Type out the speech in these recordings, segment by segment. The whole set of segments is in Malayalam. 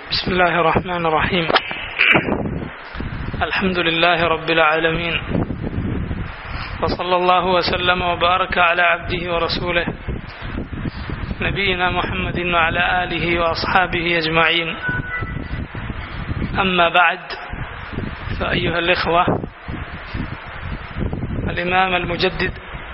بسم الله الرحمن الرحيم الحمد لله رب العالمين وصلى الله وسلم وبارك على عبده ورسوله نبينا محمد وعلى آله وأصحابه أجمعين أما بعد فأيها الإخوة الإمام المجدد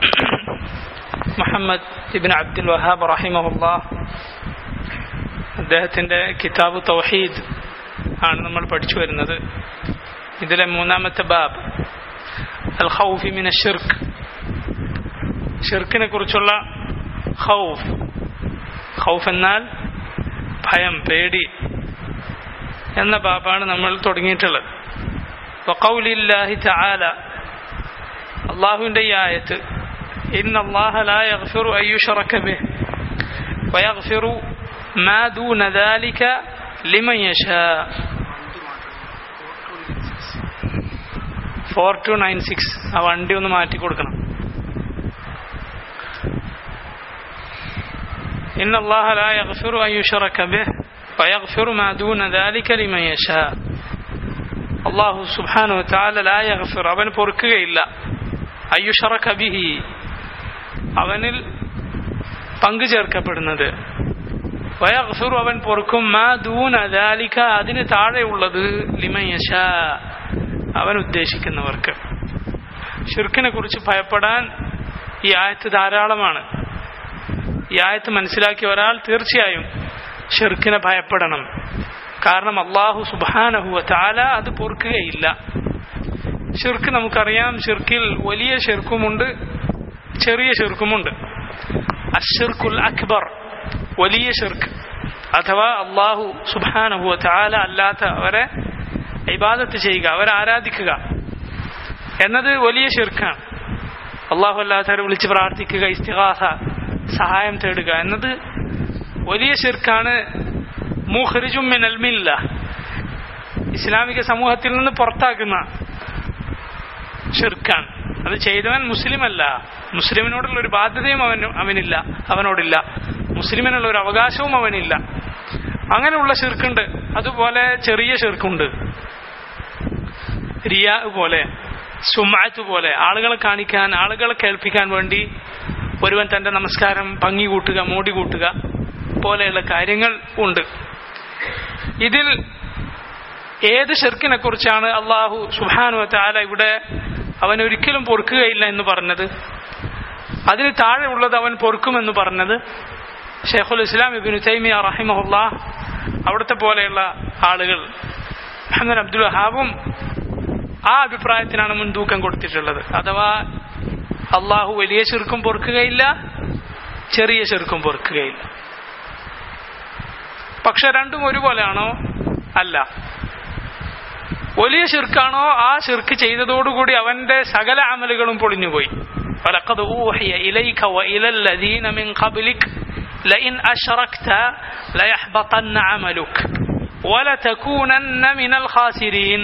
محمد بن عبد الوهاب رحمه الله അദ്ദേഹത്തിൻ്റെ കിതാബ് തൗഹീദ് ആണ് നമ്മൾ പഠിച്ചു വരുന്നത് ഇതിലെ മൂന്നാമത്തെ ബാബ് അൽ ഖൗഫി മിന ഷിർക്ക് ഷിർക്കിനെ കുറിച്ചുള്ള ഖൗഫ് ഖൗഫ് എന്നാൽ ഭയം പേടി എന്ന ബാബാണ് നമ്മൾ തുടങ്ങിയിട്ടുള്ളത് വഖൗലില്ലാഹി തആല അള്ളാഹുവിൻ്റെ ഈ ആയത്ത് ഇന്ന അല്ലാഹ ലാ യഗ്ഫിറു അൻ യുശ്റക ബിഹി വയഗ്ഫിറു ما دون ذلك لمن يشاء ഫോർ ടു നയൻ സിക്സ് ആ വണ്ടി ഒന്ന് മാറ്റി കൊടുക്കണം إن الله لا يغفر أن يشرك به ويغفر ما دون ذلك لمن يشاء الله سبحانه وتعالى لا يغفر അവൻ പൊറുക്കുകയില്ല അയ്യുഷറക്ക ബിഹി അവനിൽ പങ്കു ചേർക്കപ്പെടുന്നത് വയഗ്ഫിറു അവൻ പൊറുക്കും മാ ദൂന ദാലിക അതിന് താഴെയുള്ളത് ലിമയശ അവൻ ഉദ്ദേശിക്കുന്നവർക്ക് ഷിർക്കിനെ കുറിച്ച് ഭയപ്പെടാൻ ഈ ആയത്ത് ധാരാളമാണ് ഈ ആയത്ത് മനസ്സിലാക്കിയ ഒരാൾ തീർച്ചയായും ഷിർക്കിനെ ഭയപ്പെടണം കാരണം അള്ളാഹു സുബാനഹുവ താല അത് പൊറുക്കുകയില്ല ഷിർക്ക് നമുക്കറിയാം ഷിർക്കിൽ വലിയ ഷിർക്കുമുണ്ട് ചെറിയ ഷിർക്കുമുണ്ട് അഷിർക്കുൽ അക്ബർ വലിയ ഷിർക്ക് അഥവാ അള്ളാഹു സുബാനഹുവ താല അല്ലാത്ത അവരെ ഇബാദത്ത് ചെയ്യുക അവരെ ആരാധിക്കുക എന്നത് വലിയ ഷിർക്കാണ് അള്ളാഹു അല്ലാത്തവരെ വിളിച്ച് പ്രാർത്ഥിക്കുക ഇസ്തിഹാസ സഹായം തേടുക എന്നത് വലിയ ഷിർക്കാണ് മുഹ്റിജും മിനൽമില്ല ഇസ്ലാമിക സമൂഹത്തിൽ നിന്ന് പുറത്താക്കുന്ന ഷിർക്കാണ് അത് ചെയ്തവൻ മുസ്ലിം അല്ല മുസ്ലിമിനോടുള്ള ഒരു ബാധ്യതയും അവന് അവനില്ല അവനോടില്ല മുസ്ലിമിനുള്ള ഒരു അവകാശവും അവനില്ല അങ്ങനെയുള്ള ഷിർക്കുണ്ട് അതുപോലെ ചെറിയ ഷിർക്കുണ്ട് റിയ പോലെ സുമാറ്റ് പോലെ ആളുകളെ കാണിക്കാൻ ആളുകളെ കേൾപ്പിക്കാൻ വേണ്ടി ഒരുവൻ തന്റെ നമസ്കാരം ഭംഗി കൂട്ടുക മോടി കൂട്ടുക പോലെയുള്ള കാര്യങ്ങൾ ഉണ്ട് ഇതിൽ ഏത് ഷിർക്കിനെ കുറിച്ചാണ് അള്ളാഹു സുഹാനു താല ഇവിടെ അവൻ ഒരിക്കലും പൊറുക്കുകയില്ല എന്ന് പറഞ്ഞത് അതിന് താഴെ ഉള്ളത് അവൻ പൊറുക്കുമെന്ന് പറഞ്ഞത് ഷെയ്ഖുൽ ഇസ്ലാം ഇബിൻ തൈമിയ റഹിമഹുല്ല അവിടുത്തെ പോലെയുള്ള ആളുകൾ മുഹമ്മദ് അബ്ദുൽ വഹാബും ആ അഭിപ്രായത്തിനാണ് മുൻതൂക്കം കൊടുത്തിട്ടുള്ളത് അഥവാ അള്ളാഹു വലിയ ചെറുക്കും പൊറുക്കുകയില്ല ചെറിയ ചെറുക്കും പൊറുക്കുകയില്ല പക്ഷെ രണ്ടും ഒരുപോലെയാണോ അല്ല വലിയ ഷിർക്കാണോ ആ ഷിർക്ക് ചെയ്തതോടുകൂടി അവന്റെ സകല അമലുകളും പൊളിഞ്ഞുപോയി ولقد أوحي إليك وإلى الذين من قبلك لئن أشركت ليحبطن عملك ولتكونن من الخاسرين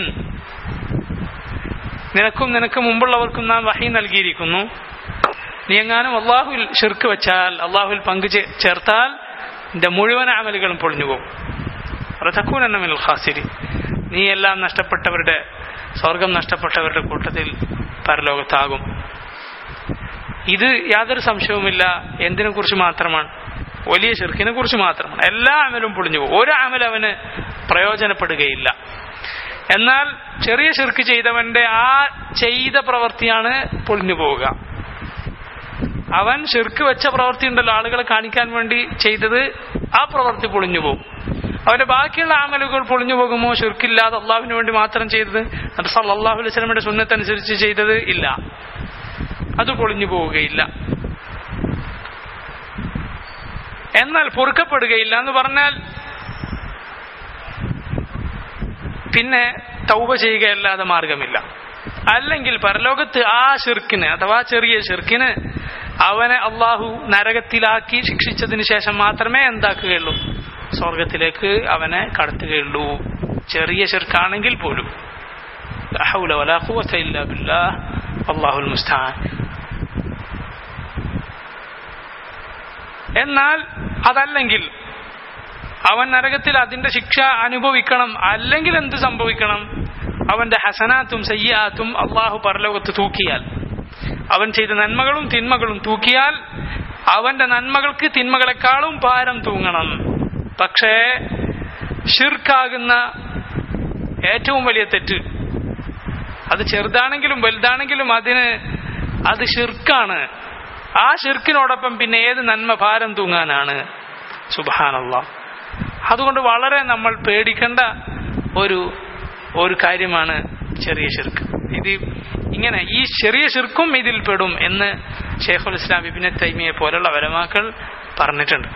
നിനക്കും നിനക്ക് മുമ്പുള്ളവർക്കും നാം വഹി നൽകിയിരിക്കുന്നു നീ എങ്ങാനും അള്ളാഹുവിൽ ഷിർക്ക് വെച്ചാൽ അള്ളാഹുവിൽ പങ്കു ചേർത്താൽ നിന്റെ മുഴുവൻ അമലുകളും പൊളിഞ്ഞു പോകും റതക്കൂനെന്നമിൽ ഖാസിരി നീ എല്ലാം നഷ്ടപ്പെട്ടവരുടെ സ്വർഗം നഷ്ടപ്പെട്ടവരുടെ കൂട്ടത്തിൽ പരലോകത്താകും ഇത് യാതൊരു സംശയവുമില്ല എന്തിനെ കുറിച്ച് മാത്രമാണ് വലിയ ഷിർക്കിനെ കുറിച്ച് മാത്രമാണ് എല്ലാ അമലും പൊളിഞ്ഞു പോകും ഒരു അമൽ അവന് പ്രയോജനപ്പെടുകയില്ല എന്നാൽ ചെറിയ ഷിർക്ക് ചെയ്തവന്റെ ആ ചെയ്ത പ്രവൃത്തിയാണ് പൊളിഞ്ഞു പോവുക അവൻ ഷിർക്ക് വെച്ച പ്രവൃത്തി ഉണ്ടല്ലോ ആളുകളെ കാണിക്കാൻ വേണ്ടി ചെയ്തത് ആ പ്രവൃത്തി പൊളിഞ്ഞു പോകും അവന്റെ ബാക്കിയുള്ള ആമലുകൾ പൊളിഞ്ഞു പോകുമോ ഷിർക്കില്ലാതെ അള്ളാഹുവിന് വേണ്ടി മാത്രം ചെയ്തത് അത് സല്ലാഹു അലൈസ്ലമിയുടെ സുന്നത്തനുസരിച്ച് ചെയ്തത് ഇല്ല അത് പൊളിഞ്ഞു പോവുകയില്ല എന്നാൽ പൊറുക്കപ്പെടുകയില്ല എന്ന് പറഞ്ഞാൽ പിന്നെ തൗബ ചെയ്യുകയല്ലാതെ മാർഗമില്ല അല്ലെങ്കിൽ പരലോകത്ത് ആ ഷിർക്കിന് അഥവാ ചെറിയ ഷിർക്കിന് അവനെ അള്ളാഹു നരകത്തിലാക്കി ശിക്ഷിച്ചതിന് ശേഷം മാത്രമേ എന്താക്കുകയുള്ളൂ സ്വർഗത്തിലേക്ക് അവനെ കടത്തുകയുള്ളൂ ചെറിയ ഷിർക്കാണെങ്കിൽ പോലും അള്ളാഹുൽ മുസ്താൻ എന്നാൽ അതല്ലെങ്കിൽ അവൻ നരകത്തിൽ അതിന്റെ ശിക്ഷ അനുഭവിക്കണം അല്ലെങ്കിൽ എന്ത് സംഭവിക്കണം അവന്റെ ഹസനാത്തും സയ്യാത്തും അള്ളാഹു പരലോകത്ത് തൂക്കിയാൽ അവൻ ചെയ്ത നന്മകളും തിന്മകളും തൂക്കിയാൽ അവന്റെ നന്മകൾക്ക് തിന്മകളെക്കാളും ഭാരം തൂങ്ങണം പക്ഷേ ഷിർക്കാകുന്ന ഏറ്റവും വലിയ തെറ്റ് അത് ചെറുതാണെങ്കിലും വലുതാണെങ്കിലും അതിന് അത് ഷിർക്കാണ് ആ ഷിർക്കിനോടൊപ്പം പിന്നെ ഏത് നന്മ ഭാരം തൂങ്ങാനാണ് സുബാനല്ല അതുകൊണ്ട് വളരെ നമ്മൾ പേടിക്കേണ്ട ഒരു ഒരു കാര്യമാണ് ചെറിയ ഷിർക്ക് ഇത് ഇങ്ങനെ ഈ ചെറിയ ഷിർക്കും ഇതിൽ പെടും എന്ന് ഷെയ്ഖുൽ ഇസ്ലാം ബിബിനെ തൈമിയെ പോലുള്ള വലമാക്കൾ പറഞ്ഞിട്ടുണ്ട്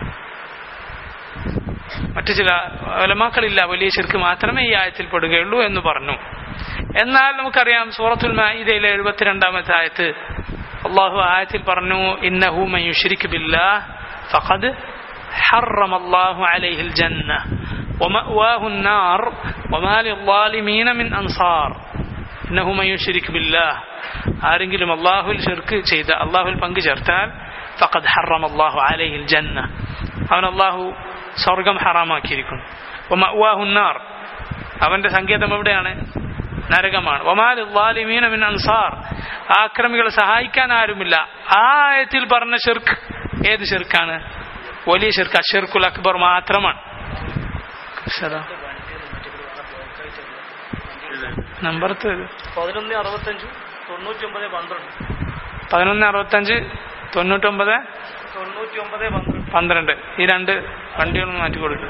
മറ്റു ചില വലമാക്കളില്ല വലിയ ഷിർക്ക് മാത്രമേ ഈ ആയത്തിൽ പെടുകയുള്ളൂ എന്ന് പറഞ്ഞു എന്നാൽ നമുക്കറിയാം സൂറത്തുൽ മാഇദയിലെ എഴുപത്തിരണ്ടാമത്തെ ആയത്ത് അള്ളാഹു ആയത്തിൽ പറഞ്ഞു ഇന്നഹു മയുഷിരിക്ക് ബില്ലാഹ് ഫഖദ് حرم الله عليه الجنة ومأواه النار وما للظالمين من أنصار إنه من يشرك بالله ആരെങ്കിലും അള്ളാഹുൽ ഷിർക്ക് ചെയ്ത് അള്ളാഹുൽ പങ്കു ചേർത്താൽ ഫഖദ് ഹറം അള്ളാഹു അലൈഹിൽ ജന്ന അവൻ അള്ളാഹു സ്വർഗം ഹറാമാക്കിയിരിക്കുന്നു ഒമാഹുന്നാർ അവന്റെ സങ്കേതം എവിടെയാണ് നരകമാണ് ഒമാൽ ലാലിമീന മിൻ അൻസാർ ആക്രമികളെ സഹായിക്കാൻ ആരുമില്ല ആ ആയത്തിൽ പറഞ്ഞ ഷിർക്ക് ഏത് ഷിർക്കാണ് വലിയ ഷിർക്ക് അഷിർക്കുൽ അക്ബർ മാത്രമാണ് നമ്പർ പതിനൊന്ന് അറുപത്തഞ്ച് തൊണ്ണൂറ്റി ഒമ്പത് പന്ത്രണ്ട് പതിനൊന്ന് അറുപത്തഞ്ച് തൊണ്ണൂറ്റൊമ്പത് തൊണ്ണൂറ്റി ഒമ്പത് പന്ത്രണ്ട് പന്ത്രണ്ട് ഈ രണ്ട് വണ്ടികളൊന്ന് മാറ്റി കൊടുക്കുക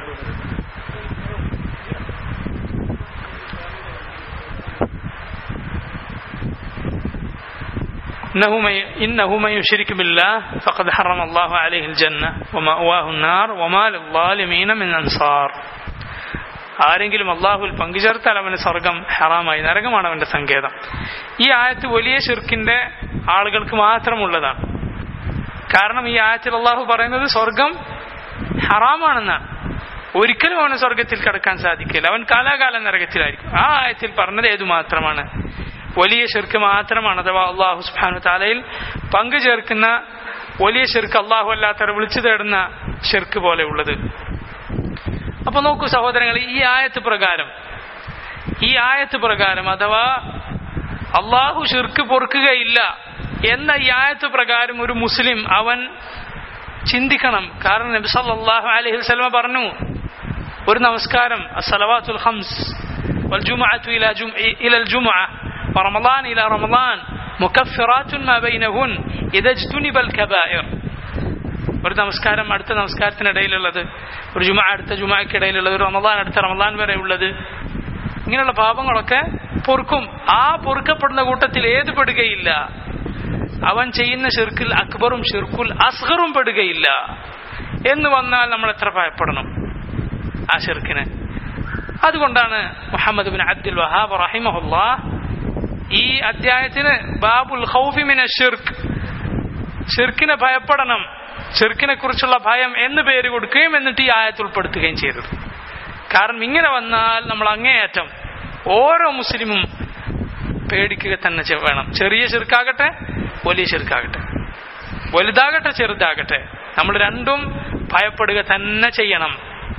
إنه من إنه من يشرك بالله فقد حرم الله عليه الجنة ومأواه النار وما للظالمين من أنصار ആരെങ്കിലും അള്ളാഹുൽ പങ്കുചേർത്താൽ അവന് സ്വർഗം ഹറാമായി നരകമാണ് അവന്റെ സങ്കേതം ഈ ആയത്ത് വലിയ ഷിർക്കിന്റെ ആളുകൾക്ക് മാത്രമുള്ളതാണ് കാരണം ഈ ആയത്തിൽ അള്ളാഹു പറയുന്നത് സ്വർഗം ഹറാമാണെന്നാണ് ഒരിക്കലും അവന് സ്വർഗത്തിൽ കിടക്കാൻ സാധിക്കില്ല അവൻ കാലാകാലം നരകത്തിലായിരിക്കും ആ ആയത്തിൽ പറഞ്ഞത് ഏതു മാത്രമാണ് വലിയ ഷിർക്ക് മാത്രമാണ് അഥവാ അള്ളാഹു സുബാനു താലയിൽ പങ്കു ചേർക്കുന്ന വലിയ ഷിർക്ക് അള്ളാഹു അല്ലാത്തവർ വിളിച്ചു തേടുന്ന ഷിർക്ക് പോലെ ഉള്ളത് അപ്പൊ നോക്കൂ സഹോദരങ്ങൾ ഈ ആയത്ത് പ്രകാരം ഈ ആയത്ത് പ്രകാരം അഥവാ അള്ളാഹു ഷിർക്ക് പൊറുക്കുകയില്ല എന്ന ഈ ആയത്ത് പ്രകാരം ഒരു മുസ്ലിം അവൻ ചിന്തിക്കണം കാരണം നബി സല്ലല്ലാഹു അലൈഹി വസല്ലമ പറഞ്ഞു ഒരു നമസ്കാരം അസ്സലവാത്തുൽ ഖംസ് والجمعة إلى جم... إلى الجمعة ورمضان إلى رمضان مكفرات ما بينهن إذا اجتنب الكبائر ഒരു നമസ്കാരം അടുത്ത നമസ്കാരത്തിനിടയിലുള്ളത് ഒരു ജുമ അടുത്ത ജുമയ്ക്കിടയിലുള്ളത് ഒരു റമദാൻ അടുത്ത റമദാൻ വരെ ഉള്ളത് ഇങ്ങനെയുള്ള പാപങ്ങളൊക്കെ പൊറുക്കും ആ പൊറുക്കപ്പെടുന്ന കൂട്ടത്തിൽ ഏത് പെടുകയില്ല അവൻ ചെയ്യുന്ന ഷിർക്കിൽ അക്ബറും ഷിർക്കുൽ അസ്ഹറും പെടുകയില്ല എന്ന് വന്നാൽ നമ്മൾ എത്ര ഭയപ്പെടണം ആ ഷിർക്കിന് അതുകൊണ്ടാണ് മുഹമ്മദ് ബിൻ അബ്ദുൽ വഹാബ് റഹിമഹുല്ല ഈ അധ്യായത്തിന് ബാബുൽ ഖൗഫിമിന ഷിർക്ക് ഷിർക്കിനെ ഭയപ്പെടണം ഷിർക്കിനെ കുറിച്ചുള്ള ഭയം എന്ന് പേര് കൊടുക്കുകയും എന്നിട്ട് ഈ ആയത്ത് ഉൾപ്പെടുത്തുകയും ചെയ്തത് കാരണം ഇങ്ങനെ വന്നാൽ നമ്മൾ അങ്ങേയറ്റം ഓരോ മുസ്ലിമും പേടിക്കുക തന്നെ ചെ- വേണം ചെറിയ ചെറുക്കാകട്ടെ വലിയ ചെറുക്കാകട്ടെ വലുതാകട്ടെ ചെറുതാകട്ടെ നമ്മൾ രണ്ടും ഭയപ്പെടുക തന്നെ ചെയ്യണം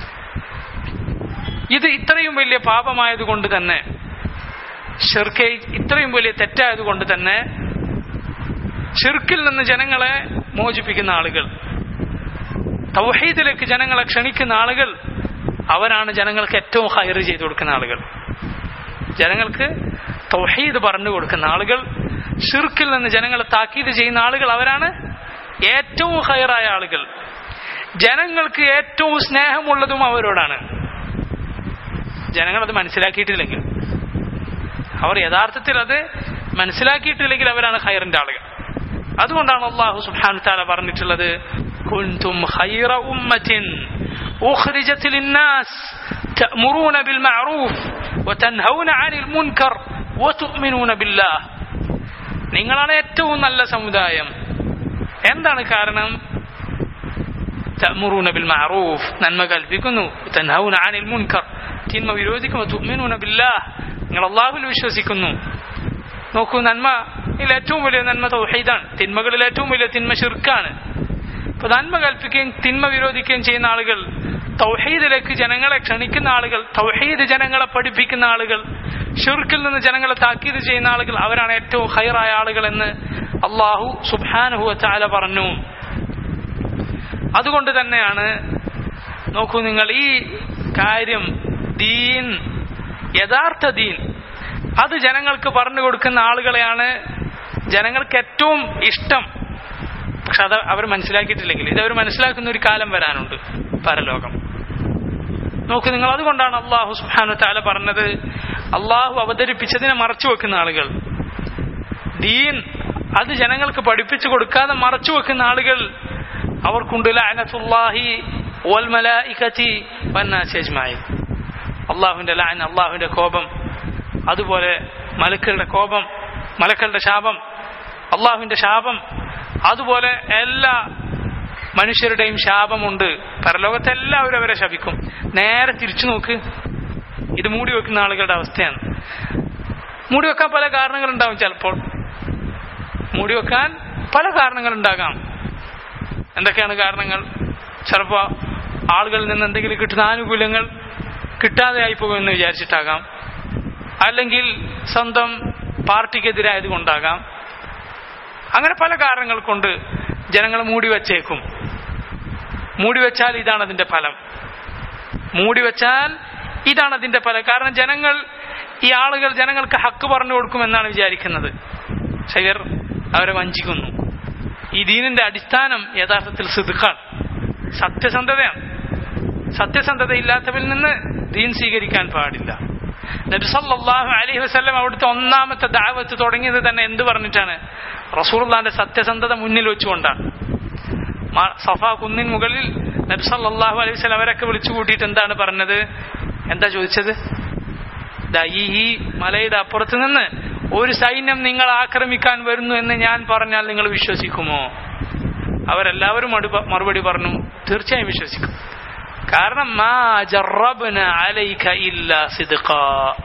ഇത് ഇത്രയും വലിയ പാപമായതുകൊണ്ട് തന്നെ ഷിർക്ക് ഇത്രയും വലിയ തെറ്റായതുകൊണ്ട് തന്നെ ഷിർക്കിൽ നിന്ന് ജനങ്ങളെ മോചിപ്പിക്കുന്ന ആളുകൾ തൗഹീദിലേക്ക് ജനങ്ങളെ ക്ഷണിക്കുന്ന ആളുകൾ അവരാണ് ജനങ്ങൾക്ക് ഏറ്റവും ഹയർ ചെയ്തു കൊടുക്കുന്ന ആളുകൾ ജനങ്ങൾക്ക് തൗഹീദ് പറഞ്ഞു കൊടുക്കുന്ന ആളുകൾ ഷിർക്കിൽ നിന്ന് ജനങ്ങളെ താക്കീത് ചെയ്യുന്ന ആളുകൾ അവരാണ് ഏറ്റവും ഹയറായ ആളുകൾ ജനങ്ങൾക്ക് ഏറ്റവും സ്നേഹമുള്ളതും അവരോടാണ് ജനങ്ങൾ അത് മനസ്സിലാക്കിയിട്ടില്ലെങ്കിൽ അവർ യഥാർത്ഥത്തിൽ അത് മനസ്സിലാക്കിയിട്ടില്ലെങ്കിൽ അവരാണ് ഹയറിന്റെ ആളുകൾ അതുകൊണ്ടാണ് അള്ളാഹു സുബ്ഹാനഹു തആല പറഞ്ഞിട്ടുള്ളത് കുൻതും ഖൈറ ഉമ്മത്തിൻ ഉഖ്രിജത് ലിന്നാസ് തഅമുറൂന ബിൽ മഅറൂഫ് വതൻഹൗന അനിൽ മുൻകർ വതുഅ്മിനൂന ബില്ലാഹ് നിങ്ങളാണ് ഏറ്റവും നല്ല സമുദായം എന്താണ് കാരണം തഅമുറൂന ബിൽ മഅറൂഫ് നന്മ കൽപ്പിക്കുന്നു തൻഹൗന അനിൽ മുൻകർ തിന്മ വിരോധിക്കുന്നു വതുഅ്മിനൂന ബില്ലാഹ് നിങ്ങൾ അള്ളാഹുവിൽ വിശ്വസിക്കുന്നു നോക്കൂ നന്മ ഇതിൽ ഏറ്റവും വലിയ നന്മ തൗഹീദാണ് തിന്മകളിൽ ഏറ്റവും വലിയ തിന്മ ഷിർക്കാണ് അപ്പൊ നന്മ കൽപ്പിക്കുകയും തിന്മ വിരോധിക്കുകയും ചെയ്യുന്ന ആളുകൾ തൗഹീദിലേക്ക് ജനങ്ങളെ ക്ഷണിക്കുന്ന ആളുകൾ തൗഹീദ് ജനങ്ങളെ പഠിപ്പിക്കുന്ന ആളുകൾ ഷിർക്കിൽ നിന്ന് ജനങ്ങളെ താക്കീത് ചെയ്യുന്ന ആളുകൾ അവരാണ് ഏറ്റവും ഹൈറായ ആളുകൾ എന്ന് അള്ളാഹു സുബാനുഹു ചാല പറഞ്ഞു അതുകൊണ്ട് തന്നെയാണ് നോക്കൂ നിങ്ങൾ ഈ കാര്യം ദീൻ യഥാർത്ഥ ദീൻ അത് ജനങ്ങൾക്ക് പറഞ്ഞു കൊടുക്കുന്ന ആളുകളെയാണ് ജനങ്ങൾക്ക് ഏറ്റവും ഇഷ്ടം പക്ഷെ അത് അവർ മനസ്സിലാക്കിയിട്ടില്ലെങ്കിൽ ഇത് അവർ മനസ്സിലാക്കുന്ന ഒരു കാലം വരാനുണ്ട് പരലോകം നോക്കൂ നിങ്ങൾ അതുകൊണ്ടാണ് അള്ളാഹു സുഹാനു താല പറഞ്ഞത് അള്ളാഹു അവതരിപ്പിച്ചതിനെ മറച്ചു വെക്കുന്ന ആളുകൾ ദീൻ അത് ജനങ്ങൾക്ക് പഠിപ്പിച്ചു കൊടുക്കാതെ മറച്ചു വെക്കുന്ന ആളുകൾ അവർക്കുണ്ട് ലഅനത്തുല്ലാഹി വൽ മലായികതി വന്നാസി അജ്മഈൻ അള്ളാഹുവിന്റെ ലഅൻ അള്ളാഹുവിന്റെ കോപം അതുപോലെ മലക്കളുടെ കോപം മലക്കളുടെ ശാപം അള്ളാഹുവിന്റെ ശാപം അതുപോലെ എല്ലാ മനുഷ്യരുടെയും ശാപമുണ്ട് പരലോകത്തെ എല്ലാവരും അവരെ ശപിക്കും നേരെ തിരിച്ചു നോക്ക് ഇത് മൂടി വെക്കുന്ന ആളുകളുടെ അവസ്ഥയാണ് മൂടി വെക്കാൻ പല കാരണങ്ങളുണ്ടാവും ചിലപ്പോൾ മൂടി വെക്കാൻ പല കാരണങ്ങളുണ്ടാകാം എന്തൊക്കെയാണ് കാരണങ്ങൾ ചിലപ്പോൾ ആളുകളിൽ നിന്ന് എന്തെങ്കിലും കിട്ടുന്ന ആനുകൂല്യങ്ങൾ കിട്ടാതെ ആയി പോകുമെന്ന് വിചാരിച്ചിട്ടാകാം അല്ലെങ്കിൽ സ്വന്തം പാർട്ടിക്കെതിരായത് കൊണ്ടാകാം അങ്ങനെ പല കാരണങ്ങൾ കൊണ്ട് ജനങ്ങൾ മൂടി വച്ചേക്കും മൂടി വെച്ചാൽ ഇതാണ് അതിന്റെ ഫലം മൂടി വെച്ചാൽ ഇതാണ് അതിന്റെ ഫലം കാരണം ജനങ്ങൾ ഈ ആളുകൾ ജനങ്ങൾക്ക് ഹക്ക് പറഞ്ഞു കൊടുക്കുമെന്നാണ് വിചാരിക്കുന്നത് ഷെയർ അവരെ വഞ്ചിക്കുന്നു ഈ ദീനിന്റെ അടിസ്ഥാനം യഥാർത്ഥത്തിൽ സിദ്ഖാണ് സത്യസന്ധതയാണ് സത്യസന്ധത ഇല്ലാത്തവരിൽ നിന്ന് ദീൻ സ്വീകരിക്കാൻ പാടില്ല നബി സല്ലല്ലാഹു അലൈഹി വസല്ലം അവിടുത്തെ ഒന്നാമത്തെ ദാവത്ത് തുടങ്ങിയത് തന്നെ എന്ത് പറഞ്ഞിട്ടാണ് റസൂർലാന്റെ സത്യസന്ധത മുന്നിൽ വെച്ചുകൊണ്ടാണ് സഫ കുന്നിൻ മുകളിൽ നബി സല്ലല്ലാഹു അലൈഹി വസല്ലം അവരൊക്കെ വിളിച്ചു കൂട്ടിയിട്ട് എന്താണ് പറഞ്ഞത് എന്താ ചോദിച്ചത് ദാ ഈ ഈ മലയുടെ അപ്പുറത്ത് നിന്ന് ഒരു സൈന്യം നിങ്ങൾ ആക്രമിക്കാൻ വരുന്നു എന്ന് ഞാൻ പറഞ്ഞാൽ നിങ്ങൾ വിശ്വസിക്കുമോ അവരെല്ലാവരും മറുപടി പറഞ്ഞു തീർച്ചയായും വിശ്വസിക്കും കാരണം മാ ജറബ്ന അലൈക ഇല്ല സിദ്ഖാ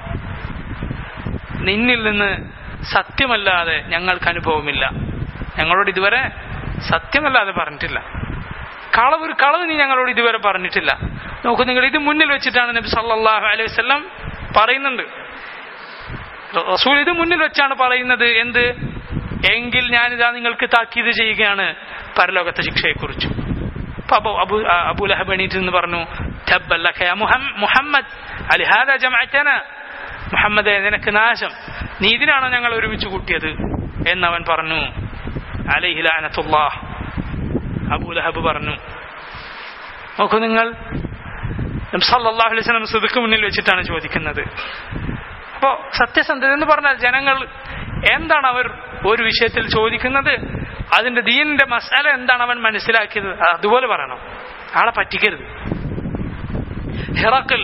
നിന്നിൽ നിന്ന് സത്യമല്ലാതെ ഞങ്ങൾക്ക് അനുഭവമില്ല ഞങ്ങളോട് ഇതുവരെ സത്യമല്ലാതെ പറഞ്ഞിട്ടില്ല കളവ് ഒരു കളവ് നീ ഞങ്ങളോട് ഇതുവരെ പറഞ്ഞിട്ടില്ല നോക്കൂ നിങ്ങൾ ഇത് മുന്നിൽ വെച്ചിട്ടാണ് നബി സല്ലല്ലാഹു അലൈഹി വസല്ലം പറയുന്നുണ്ട് റസൂൽ ഇത് മുന്നിൽ വെച്ചാണ് പറയുന്നത് എന്ത് എങ്കിൽ ഞാനിതാ നിങ്ങൾക്ക് താക്കീത് ചെയ്യുകയാണ് പരലോകത്തെ ശിക്ഷയെക്കുറിച്ച് അബു അബു അബു ലഹബ് എണീറ്റ് എന്ന് പറഞ്ഞു മുഹമ്മദ് അലിഹാദ ജമഅതന മുഹമ്മദ് നിനക്ക് നാശം നീ ഇതിനാണോ ഞങ്ങൾ ഒരുമിച്ച് കൂട്ടിയത് എന്നവൻ പറഞ്ഞു അലൈഹി ലഅനത്തുല്ലാഹ് അബൂ ലഹബ് പറഞ്ഞു നോക്കൂ നിങ്ങൾ സല്ലല്ലാഹു അലൈഹി വസല്ലം സിദ്ക്ക് മുന്നിൽ വെച്ചിട്ടാണ് ചോദിക്കുന്നത് അപ്പോ സത്യസന്ധത എന്ന് പറഞ്ഞാൽ ജനങ്ങൾ എന്താണ് അവർ ഒരു വിഷയത്തിൽ ചോദിക്കുന്നത് അതിന്റെ ദീനിന്റെ മസാല എന്താണ് അവൻ മനസ്സിലാക്കിയത് അതുപോലെ പറയണം ആളെ പറ്റിക്കരുത് ഹിറക്കൽ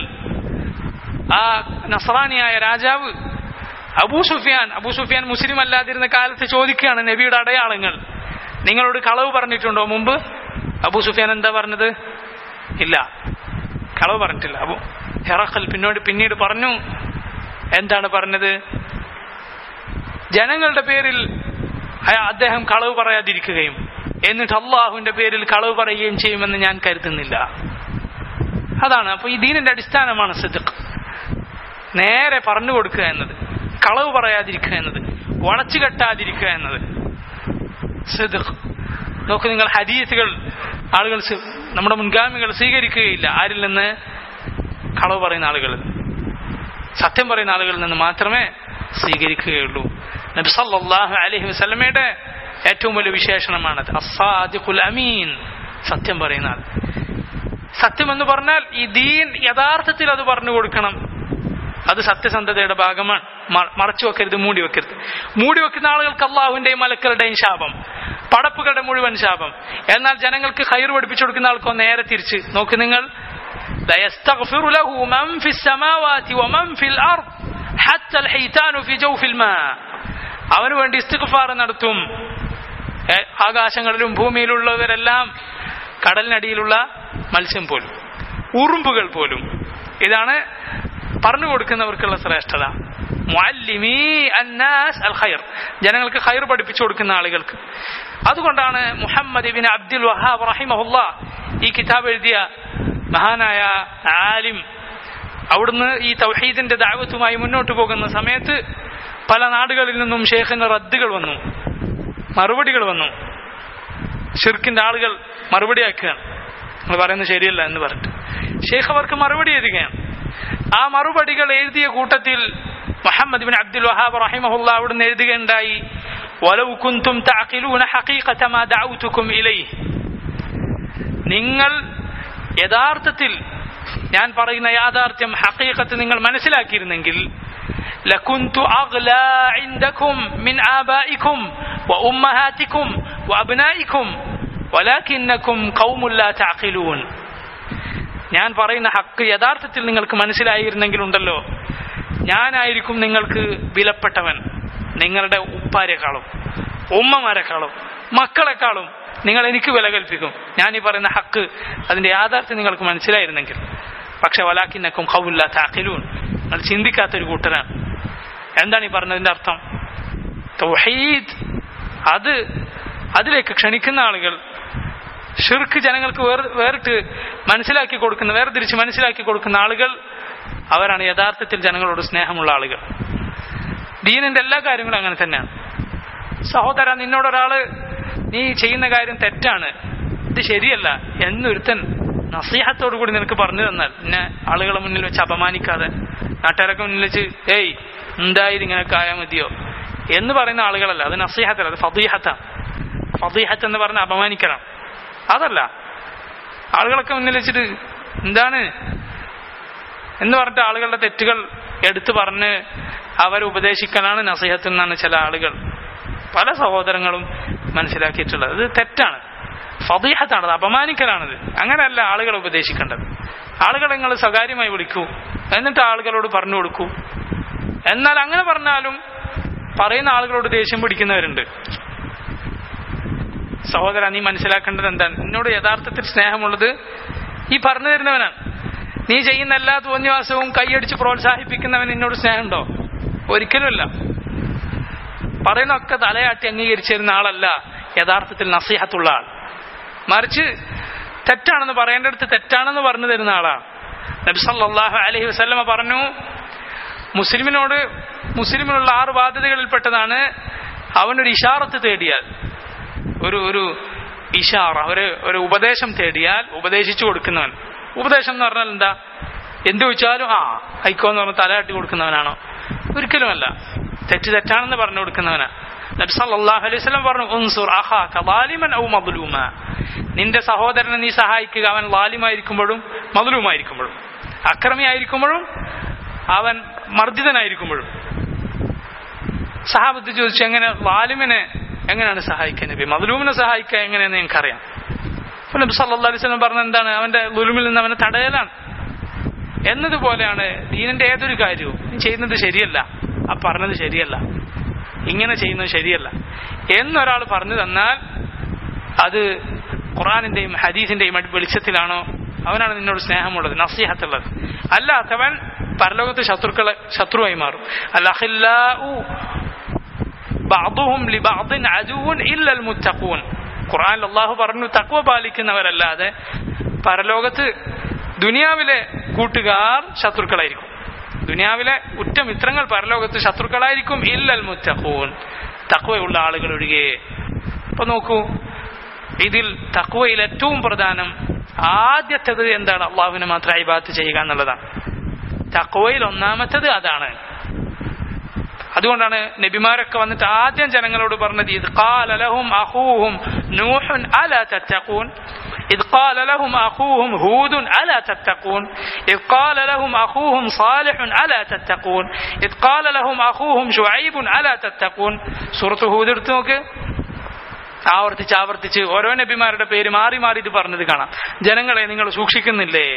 ആ നസറാനിയായ രാജാവ് അബൂ സുഫിയാൻ അബൂ സുഫിയാൻ മുസ്ലിം അല്ലാതിരുന്ന കാലത്ത് ചോദിക്കുകയാണ് നബിയുടെ അടയാളങ്ങൾ നിങ്ങളോട് കളവ് പറഞ്ഞിട്ടുണ്ടോ മുമ്പ് അബൂ സുഫിയാൻ എന്താ പറഞ്ഞത് ഇല്ല കളവ് പറഞ്ഞിട്ടില്ല അബു ഹെറഖൽ പിന്നോട് പിന്നീട് പറഞ്ഞു എന്താണ് പറഞ്ഞത് ജനങ്ങളുടെ പേരിൽ അദ്ദേഹം കളവ് പറയാതിരിക്കുകയും എന്നിട്ട് അള്ളാഹുവിന്റെ പേരിൽ കളവ് പറയുകയും ചെയ്യുമെന്ന് ഞാൻ കരുതുന്നില്ല അതാണ് അപ്പൊ ഈ ദീനിന്റെ അടിസ്ഥാനമാണ് സിദ്ദഖ് നേരെ പറഞ്ഞു കൊടുക്കുക എന്നത് കളവ് പറയാതിരിക്കുക എന്നത് വളച്ചു കെട്ടാതിരിക്കുക എന്നത് സിദ്ദഖ് നോക്ക് നിങ്ങൾ ഹദീസുകൾ ആളുകൾ നമ്മുടെ മുൻഗാമികൾ സ്വീകരിക്കുകയില്ല ആരിൽ നിന്ന് കളവ് പറയുന്ന ആളുകൾ സത്യം പറയുന്ന ആളുകളിൽ നിന്ന് മാത്രമേ സ്വീകരിക്കുകയുള്ളൂ നബി സല്ലല്ലാഹു അലൈഹി വസല്ലമയുടെ ഏറ്റവും വലിയ വിശേഷണമാണത് അസാദിഖുൽ അമീൻ സത്യം പറയുന്ന ആൾ സത്യം എന്ന് പറഞ്ഞാൽ ഈ ദീൻ യഥാർത്ഥത്തിൽ അത് പറഞ്ഞു കൊടുക്കണം അത് സത്യസന്ധതയുടെ ഭാഗമാണ് മറച്ചു വെക്കരുത് മൂടി വെക്കരുത് മൂടി വെക്കുന്ന ആളുകൾക്ക് അള്ളാഹുവിന്റെയും മലക്കളുടെയും ശാപം പടപ്പുകളുടെ മുഴുവൻ ശാപം എന്നാൽ ജനങ്ങൾക്ക് ഹൈർ പഠിപ്പിച്ചു കൊടുക്കുന്ന ആൾക്കോ നേരെ തിരിച്ച് നോക്ക് നിങ്ങൾ ليستغفر له من في السماوات ومن في الأرض حتى الحيتان في جوف الماء അവന് വേണ്ടി ഇസ്തിഗ്ഫാർ നടത്തും ആകാശങ്ങളിലും ഭൂമിയിലുള്ളവരെല്ലാം കടലിനടിയിലുള്ള മത്സ്യം പോലും ഉറുമ്പുകൾ പോലും ഇതാണ് പറഞ്ഞു കൊടുക്കുന്നവർക്കുള്ള ശ്രേഷ്ഠത മുഅല്ലിമീ അന്നാസ് അൽ ഖൈർ ജനങ്ങൾക്ക് ഖൈർ പഠിപ്പിച്ചു കൊടുക്കുന്ന ആളുകൾക്ക് അതുകൊണ്ടാണ് മുഹമ്മദ് ഇബിൻ അബ്ദുൽ വഹാബ് റഹിമഹുല്ല ഈ കിതാബ് എഴുതിയ മഹാനായ ആലിം അവിടുന്ന് ഈ തൗഹീദിന്റെ ദാവത്തുമായി മുന്നോട്ട് പോകുന്ന സമയത്ത് പല നാടുകളിൽ നിന്നും ഷേഖിന് റദ്ദുകൾ വന്നു മറുപടികൾ വന്നു ഷിർക്കിന്റെ ആളുകൾ മറുപടിയാക്കുകയാണ് നിങ്ങൾ പറയുന്നത് ശരിയല്ല എന്ന് പറഞ്ഞിട്ട് ഷേഖ് അവർക്ക് മറുപടി എഴുതുകയാണ് ആ മറുപടികൾ എഴുതിയ കൂട്ടത്തിൽ മുഹമ്മദ് ബിൻ അബ്ദുൽ വഹാബ് റഹിമഹുല്ല അവിടുന്ന് എഴുതുകയുണ്ടായി വലവ് കുന്തും തഅഖിലൂന ഹഖീഖത മാ ദഅഉതുകും ഇലൈഹി നിങ്ങൾ യഥാർത്ഥത്തിൽ ഞാൻ പറയുന്ന യാഥാർത്ഥ്യം ഹഖീഖത്ത് നിങ്ങൾ മനസ്സിലാക്കിയിരുന്നെങ്കിൽ لكنت أغلى عندكم من آبائكم وأمهاتكم وأبنائكم ولكنكم قوم لا تعقلون ഞാൻ പറയുന്ന ഹക്ക് യഥാർത്ഥത്തിൽ നിങ്ങൾക്ക് മനസ്സിലായിരുന്നെങ്കിലുണ്ടല്ലോ ഞാനായിരിക്കും നിങ്ങൾക്ക് വിലപ്പെട്ടവൻ നിങ്ങളുടെ ഉപ്പാരെക്കാളും ഉമ്മമാരെക്കാളും മക്കളെക്കാളും നിങ്ങൾ എനിക്ക് വില കൽപ്പിക്കും ഞാൻ ഈ പറയുന്ന ഹക്ക് അതിന്റെ യാഥാർത്ഥ്യം നിങ്ങൾക്ക് മനസ്സിലായിരുന്നെങ്കിൽ പക്ഷെ വലാക്കിന്നക്കും ഖൗല്ല താഖിലൂൻ അത് ചിന്തിക്കാത്തൊരു കൂട്ടരാണ് എന്താണ് ഈ പറഞ്ഞതിന്റെ അർത്ഥം തൗഹീദ് അത് അതിലേക്ക് ക്ഷണിക്കുന്ന ആളുകൾ ഷിർക്ക് ജനങ്ങൾക്ക് വേർ വേറിട്ട് മനസ്സിലാക്കി കൊടുക്കുന്ന വേർതിരിച്ച് മനസ്സിലാക്കി കൊടുക്കുന്ന ആളുകൾ അവരാണ് യഥാർത്ഥത്തിൽ ജനങ്ങളോട് സ്നേഹമുള്ള ആളുകൾ ദീനിന്റെ എല്ലാ കാര്യങ്ങളും അങ്ങനെ തന്നെയാണ് സഹോദര നിന്നോടൊരാള് നീ ചെയ്യുന്ന കാര്യം തെറ്റാണ് ഇത് ശരിയല്ല എന്നൊരുത്തൻ നസീഹത്തോടു കൂടി നിനക്ക് പറഞ്ഞു തന്നാൽ പിന്നെ ആളുകളെ മുന്നിൽ വെച്ച് അപമാനിക്കാതെ നാട്ടുകാരൊക്കെ മുന്നിൽ വെച്ച് ഏയ് എന്തായത് ഇങ്ങനെയൊക്കെ ആയാൽ മതിയോ എന്ന് പറയുന്ന ആളുകളല്ല അത് നസീഹത്തല്ല അത് ഫതീഹത്താണ് ഫതീഹത്ത് എന്ന് പറഞ്ഞ അപമാനിക്കണം അതല്ല ആളുകളൊക്കെ മുന്നിൽ വെച്ചിട്ട് എന്താണ് എന്ന് പറഞ്ഞിട്ട് ആളുകളുടെ തെറ്റുകൾ എടുത്തു പറഞ്ഞ് അവരെ ഉപദേശിക്കലാണ് നസീഹത്ത് എന്നാണ് ചില ആളുകൾ പല സഹോദരങ്ങളും മനസ്സിലാക്കിയിട്ടുള്ളത് ഇത് തെറ്റാണ് ഫതീഹത്താണ് അത് അപമാനിക്കലാണത് അങ്ങനെയല്ല ആളുകളെ ഉപദേശിക്കേണ്ടത് ആളുകളെ നിങ്ങൾ സ്വകാര്യമായി വിളിക്കൂ എന്നിട്ട് ആളുകളോട് പറഞ്ഞു കൊടുക്കൂ എന്നാൽ അങ്ങനെ പറഞ്ഞാലും പറയുന്ന ആളുകളോട് ദേഷ്യം പിടിക്കുന്നവരുണ്ട് സഹോദര നീ മനസ്സിലാക്കേണ്ടത് എന്താണ് നിന്നോട് യഥാർത്ഥത്തിൽ സ്നേഹമുള്ളത് ഈ പറഞ്ഞു തരുന്നവനാണ് നീ ചെയ്യുന്ന എല്ലാ തോന്നിവാസവും കൈയടിച്ച് പ്രോത്സാഹിപ്പിക്കുന്നവൻ നിന്നോട് സ്നേഹമുണ്ടോ ഒരിക്കലുമല്ല പറയുന്നൊക്കെ തലയാട്ടി അംഗീകരിച്ചിരുന്ന ആളല്ല യഥാർത്ഥത്തിൽ നസീഹത്തുള്ള ആൾ മറിച്ച് തെറ്റാണെന്ന് പറയേണ്ടടുത്ത് തെറ്റാണെന്ന് പറഞ്ഞു തരുന്ന ആളാണ് നബി സല്ലല്ലാഹു അലൈഹി വസല്ലമ പറഞ്ഞു മുസ്ലിമിനോട് മുസ്ലിമിനുള്ള ആറ് ബാധ്യതകളിൽപ്പെട്ടതാണ് അവനൊരു ഇഷാറത്ത് തേടിയാൽ ഒരു ഒരു ഇഷാറ ഒരു ഒരു ഉപദേശം തേടിയാൽ ഉപദേശിച്ചു കൊടുക്കുന്നവൻ ഉപദേശം എന്ന് പറഞ്ഞാൽ എന്താ എന്ത് ചോദിച്ചാലും ആ അയക്കോ എന്ന് പറഞ്ഞ് തലയാട്ടി കൊടുക്കുന്നവനാണോ ഒരിക്കലുമല്ല തെറ്റ് തെറ്റാണെന്ന് പറഞ്ഞു കൊടുക്കുന്നവനാ നബി സല്ലല്ലാഹു അലൈഹി വസല്ലം പറഞ്ഞു ഉൻസുർ അഖാക ളാലിമൻ ഔ മദ്ലൂമ നിന്റെ സഹോദരനെ നീ സഹായിക്കുക അവൻ ലാലിമായിരിക്കുമ്പോഴും മദ്ലൂമായിരിക്കുമ്പോഴും അക്രമിയായിരിക്കുമ്പോഴും അവൻ മർദ്ദിതനായിരിക്കുമ്പോഴും സഹാബത്ത് ചോദിച്ചു എങ്ങനെ ലാലിമിനെ എങ്ങനെയാണ് സഹായിക്കുക നബി മദ്ലൂമിനെ സഹായിക്കുക എങ്ങനെയെന്ന് ഞങ്ങൾക്കറിയാം അപ്പൊ നബി സല്ലല്ലാഹു അലൈഹി വസല്ലം പറഞ്ഞ എന്താണ് അവന്റെ ലുലുമിൽ നിന്ന് അവനെ തടയലാണ് എന്നതുപോലെയാണ് ദീനിന്റെ ഏതൊരു കാര്യവും നീ ചെയ്യുന്നത് ശരിയല്ല ആ പറഞ്ഞത് ശരിയല്ല ഇങ്ങനെ ചെയ്യുന്നത് ശരിയല്ല എന്നൊരാൾ പറഞ്ഞു തന്നാൽ അത് ഖുറാനിന്റെയും ഹദീസിന്റെയും അടി വെളിച്ചത്തിലാണോ അവനാണ് നിന്നോട് സ്നേഹമുള്ളത് നസീഹത്തുള്ളത് അല്ലാത്തവൻ പരലോകത്ത് ശത്രുക്കളെ ശത്രുവായി മാറും അല്ലഹില്ലാഉ ബഅദുഹും ലിബഅദിൻ അദുവുൻ ഇല്ലൽ മുത്തഖൂൻ ഖുർആനിൽ അല്ലാഹു പറഞ്ഞു തഖ്വ പാലിക്കുന്നവരല്ലാതെ പരലോകത്ത് ദുനിയാവിലെ കൂട്ടുകാർ ശത്രുക്കളായിരിക്കും ദുനിയാവിലെ ഉറ്റമിത്രങ്ങൾ പരലോകത്ത് ശത്രുക്കളായിരിക്കും ഇല്ലൽ മുത്തഖൂൻ തഖ്വയുള്ള ആളുകൾ ഒഴികെ അപ്പൊ നോക്കൂ ഇതിൽ തഖ്വയിൽ ഏറ്റവും പ്രധാനം ആദ്യത്തേത് എന്താണ് അള്ളാഹുവിനെ മാത്രം അയിബാത്ത് ചെയ്യുക എന്നുള്ളതാണ് തഖ്വയിൽ ഒന്നാമത്തേത് അതാണ് അതുകൊണ്ടാണ് നബിമാരൊക്കെ വന്നിട്ട് ആദ്യം ജനങ്ങളോട് പറഞ്ഞത് ഇത് قال لهم أخوهم نوح ألا تتقون إذ قال لهم أخوهم هود ألا تتقون إذ قال لهم أخوهم صالح ألا تتقون إذ قال لهم أخوهم شعيب ألا تتقون سورة هود എടുത്തു നോക്ക് ആവർത്തിച്ച് ആവർത്തിച്ച് ഓരോ നബിമാരുടെ പേര് മാറി മാറി ഇത് പറഞ്ഞത് കാണാം ജനങ്ങളെ നിങ്ങൾ സൂക്ഷിക്കുന്നില്ലേ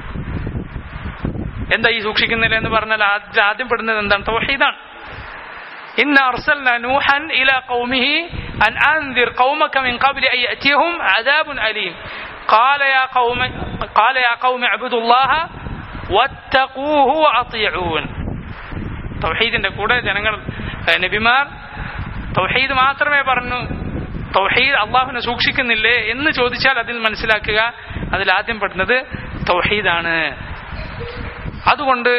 എന്താ ഈ സൂക്ഷിക്കുന്നില്ല എന്ന് പറഞ്ഞാൽ ആദ്യം ആദ്യം പെടുന്നത് എന്താണ് തൗഹീദാണ് إن أرسلنا نوحا إلى قومه أن أنذر قومك من قبل أن يأتيهم عذاب أليم قال يا قوم قال يا قوم اعبدوا الله واتقوه وأطيعون തൗഹീദിന്റെ കൂടെ ജനങ്ങൾ നബിമാർ തൗഹീദ് മാത്രമേ പറഞ്ഞു തൗഹീദ് അള്ളാഹുവിനെ സൂക്ഷിക്കുന്നില്ലേ എന്ന് ചോദിച്ചാൽ അതിൽ മനസ്സിലാക്കുക അതിൽ ആദ്യം പെടുന്നത് തൗഹീദാണ് അതുകൊണ്ട്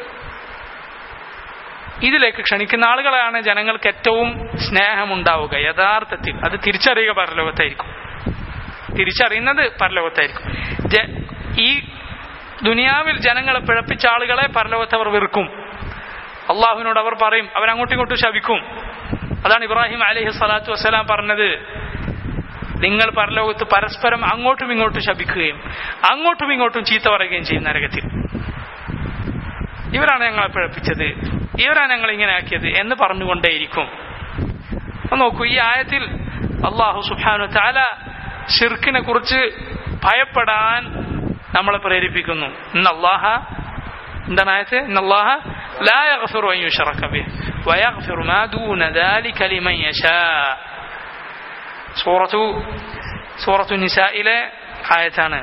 ഇതിലേക്ക് ക്ഷണിക്കുന്ന ആളുകളാണ് ജനങ്ങൾക്ക് ഏറ്റവും സ്നേഹമുണ്ടാവുക യഥാർത്ഥത്തിൽ അത് തിരിച്ചറിയുക പരലോകത്തായിരിക്കും തിരിച്ചറിയുന്നത് പരലോകത്തായിരിക്കും ജ- ഈ ദുനിയാവിൽ ജനങ്ങളെ പിഴപ്പിച്ച ആളുകളെ പരലോകത്ത് അവർ വെറുക്കും അള്ളാഹുവിനോട് അവർ പറയും അവരങ്ങോട്ടും ഇങ്ങോട്ടും ശപിക്കും അതാണ് ഇബ്രാഹിം അലൈഹി സ്വലാത്തു വസ്സലാം പറഞ്ഞത് നിങ്ങൾ പരലോകത്ത് പരസ്പരം അങ്ങോട്ടും ഇങ്ങോട്ടും ശപിക്കുകയും അങ്ങോട്ടും ഇങ്ങോട്ടും ചീത്ത പറയുകയും ചെയ്യും നരകത്തിൽ ഇവരാണ് ഞങ്ങളെ പിഴപ്പിച്ചത് ഇവരാണ് ഞങ്ങൾ ഇങ്ങനെ ആക്കിയത് എന്ന് പറഞ്ഞുകൊണ്ടേയിരിക്കും അപ്പൊ നോക്കൂ ഈ ആയത്തിൽ അള്ളാഹു സുബാനു താല ഷിർക്കിനെ കുറിച്ച് ഭയപ്പെടാൻ നമ്മളെ പ്രേരിപ്പിക്കുന്നു ഇന്ന് അള്ളാഹ എന്താണ് ആയത്ത് ഇന്ന് അള്ളാഹ لا يغفر أن يشرك به ويغفر ما دون ذلك لمن يشاء സൂറത്തു സൂറത്തു നിസായിലെ ആയത്താണ്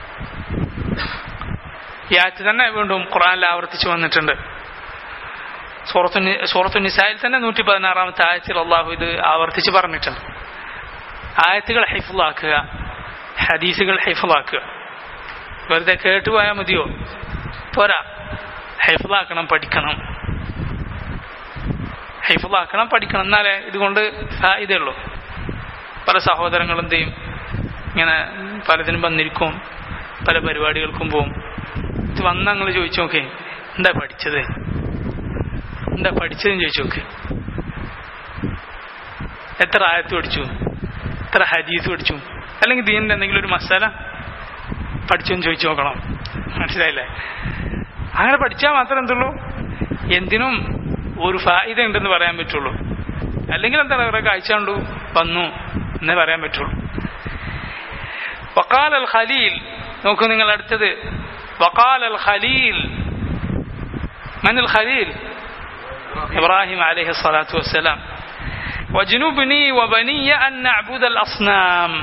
ഈ ആയത്ത് തന്നെ വീണ്ടും ഖുറാനിൽ ആവർത്തിച്ചു വന്നിട്ടുണ്ട് സൂറത്തു നി- സൂറത്തു നിസായിൽ തന്നെ നൂറ്റി പതിനാറാമത്തെ ആയത്തിൽ അള്ളാഹു ഇത് ആവർത്തിച്ച് പറഞ്ഞിട്ടുണ്ട് ആയത്തുകൾ ഹൈഫുള്ളാക്കുക ഹദീസുകൾ ഹൈഫുള്ളാക്കുക വെറുതെ കേട്ടുപോയാൽ മതിയോ പോരാ ഹൈഫുള്ളാക്കണം പഠിക്കണം ഹൈഫുള്ളാക്കണം പഠിക്കണം എന്നാലേ ഇതുകൊണ്ട് ഇതുള്ളൂ പല സഹോദരങ്ങളും എന്ത് ചെയ്യും ഇങ്ങനെ പലതിനും വന്നിരിക്കും പല പരിപാടികൾക്കും പോവും ഇത് വന്ന് നിങ്ങൾ ചോദിച്ചു നോക്കേ എന്താ പഠിച്ചത് എന്താ പഠിച്ചതെന്ന് ചോദിച്ചു നോക്ക് എത്ര ആയത്ത് പഠിച്ചു എത്ര ഹദീസ് പഠിച്ചു അല്ലെങ്കിൽ ദീനിന്റെ എന്തെങ്കിലും ഒരു മസാല പഠിച്ചു എന്ന് ചോദിച്ചു നോക്കണം മനസ്സിലായില്ലേ അങ്ങനെ പഠിച്ചാൽ മാത്രം എന്തുള്ളൂ എന്തിനും ഒരു ഫായിദ ഉണ്ടെന്ന് പറയാൻ പറ്റുള്ളൂ അല്ലെങ്കിൽ എന്താ പറയുക കാഴ്ച കണ്ടു വന്നു എന്നേ പറയാൻ പറ്റുള്ളൂ വക്കാൽ അൽ ഖലീൽ നോക്കൂ നിങ്ങൾ അടുത്തത് വക്കാൽ അൽ ഖലീൽ من الخليل إبراهيم عليه الصلاة والسلام واجنبني وبني أن نعبد الأصنام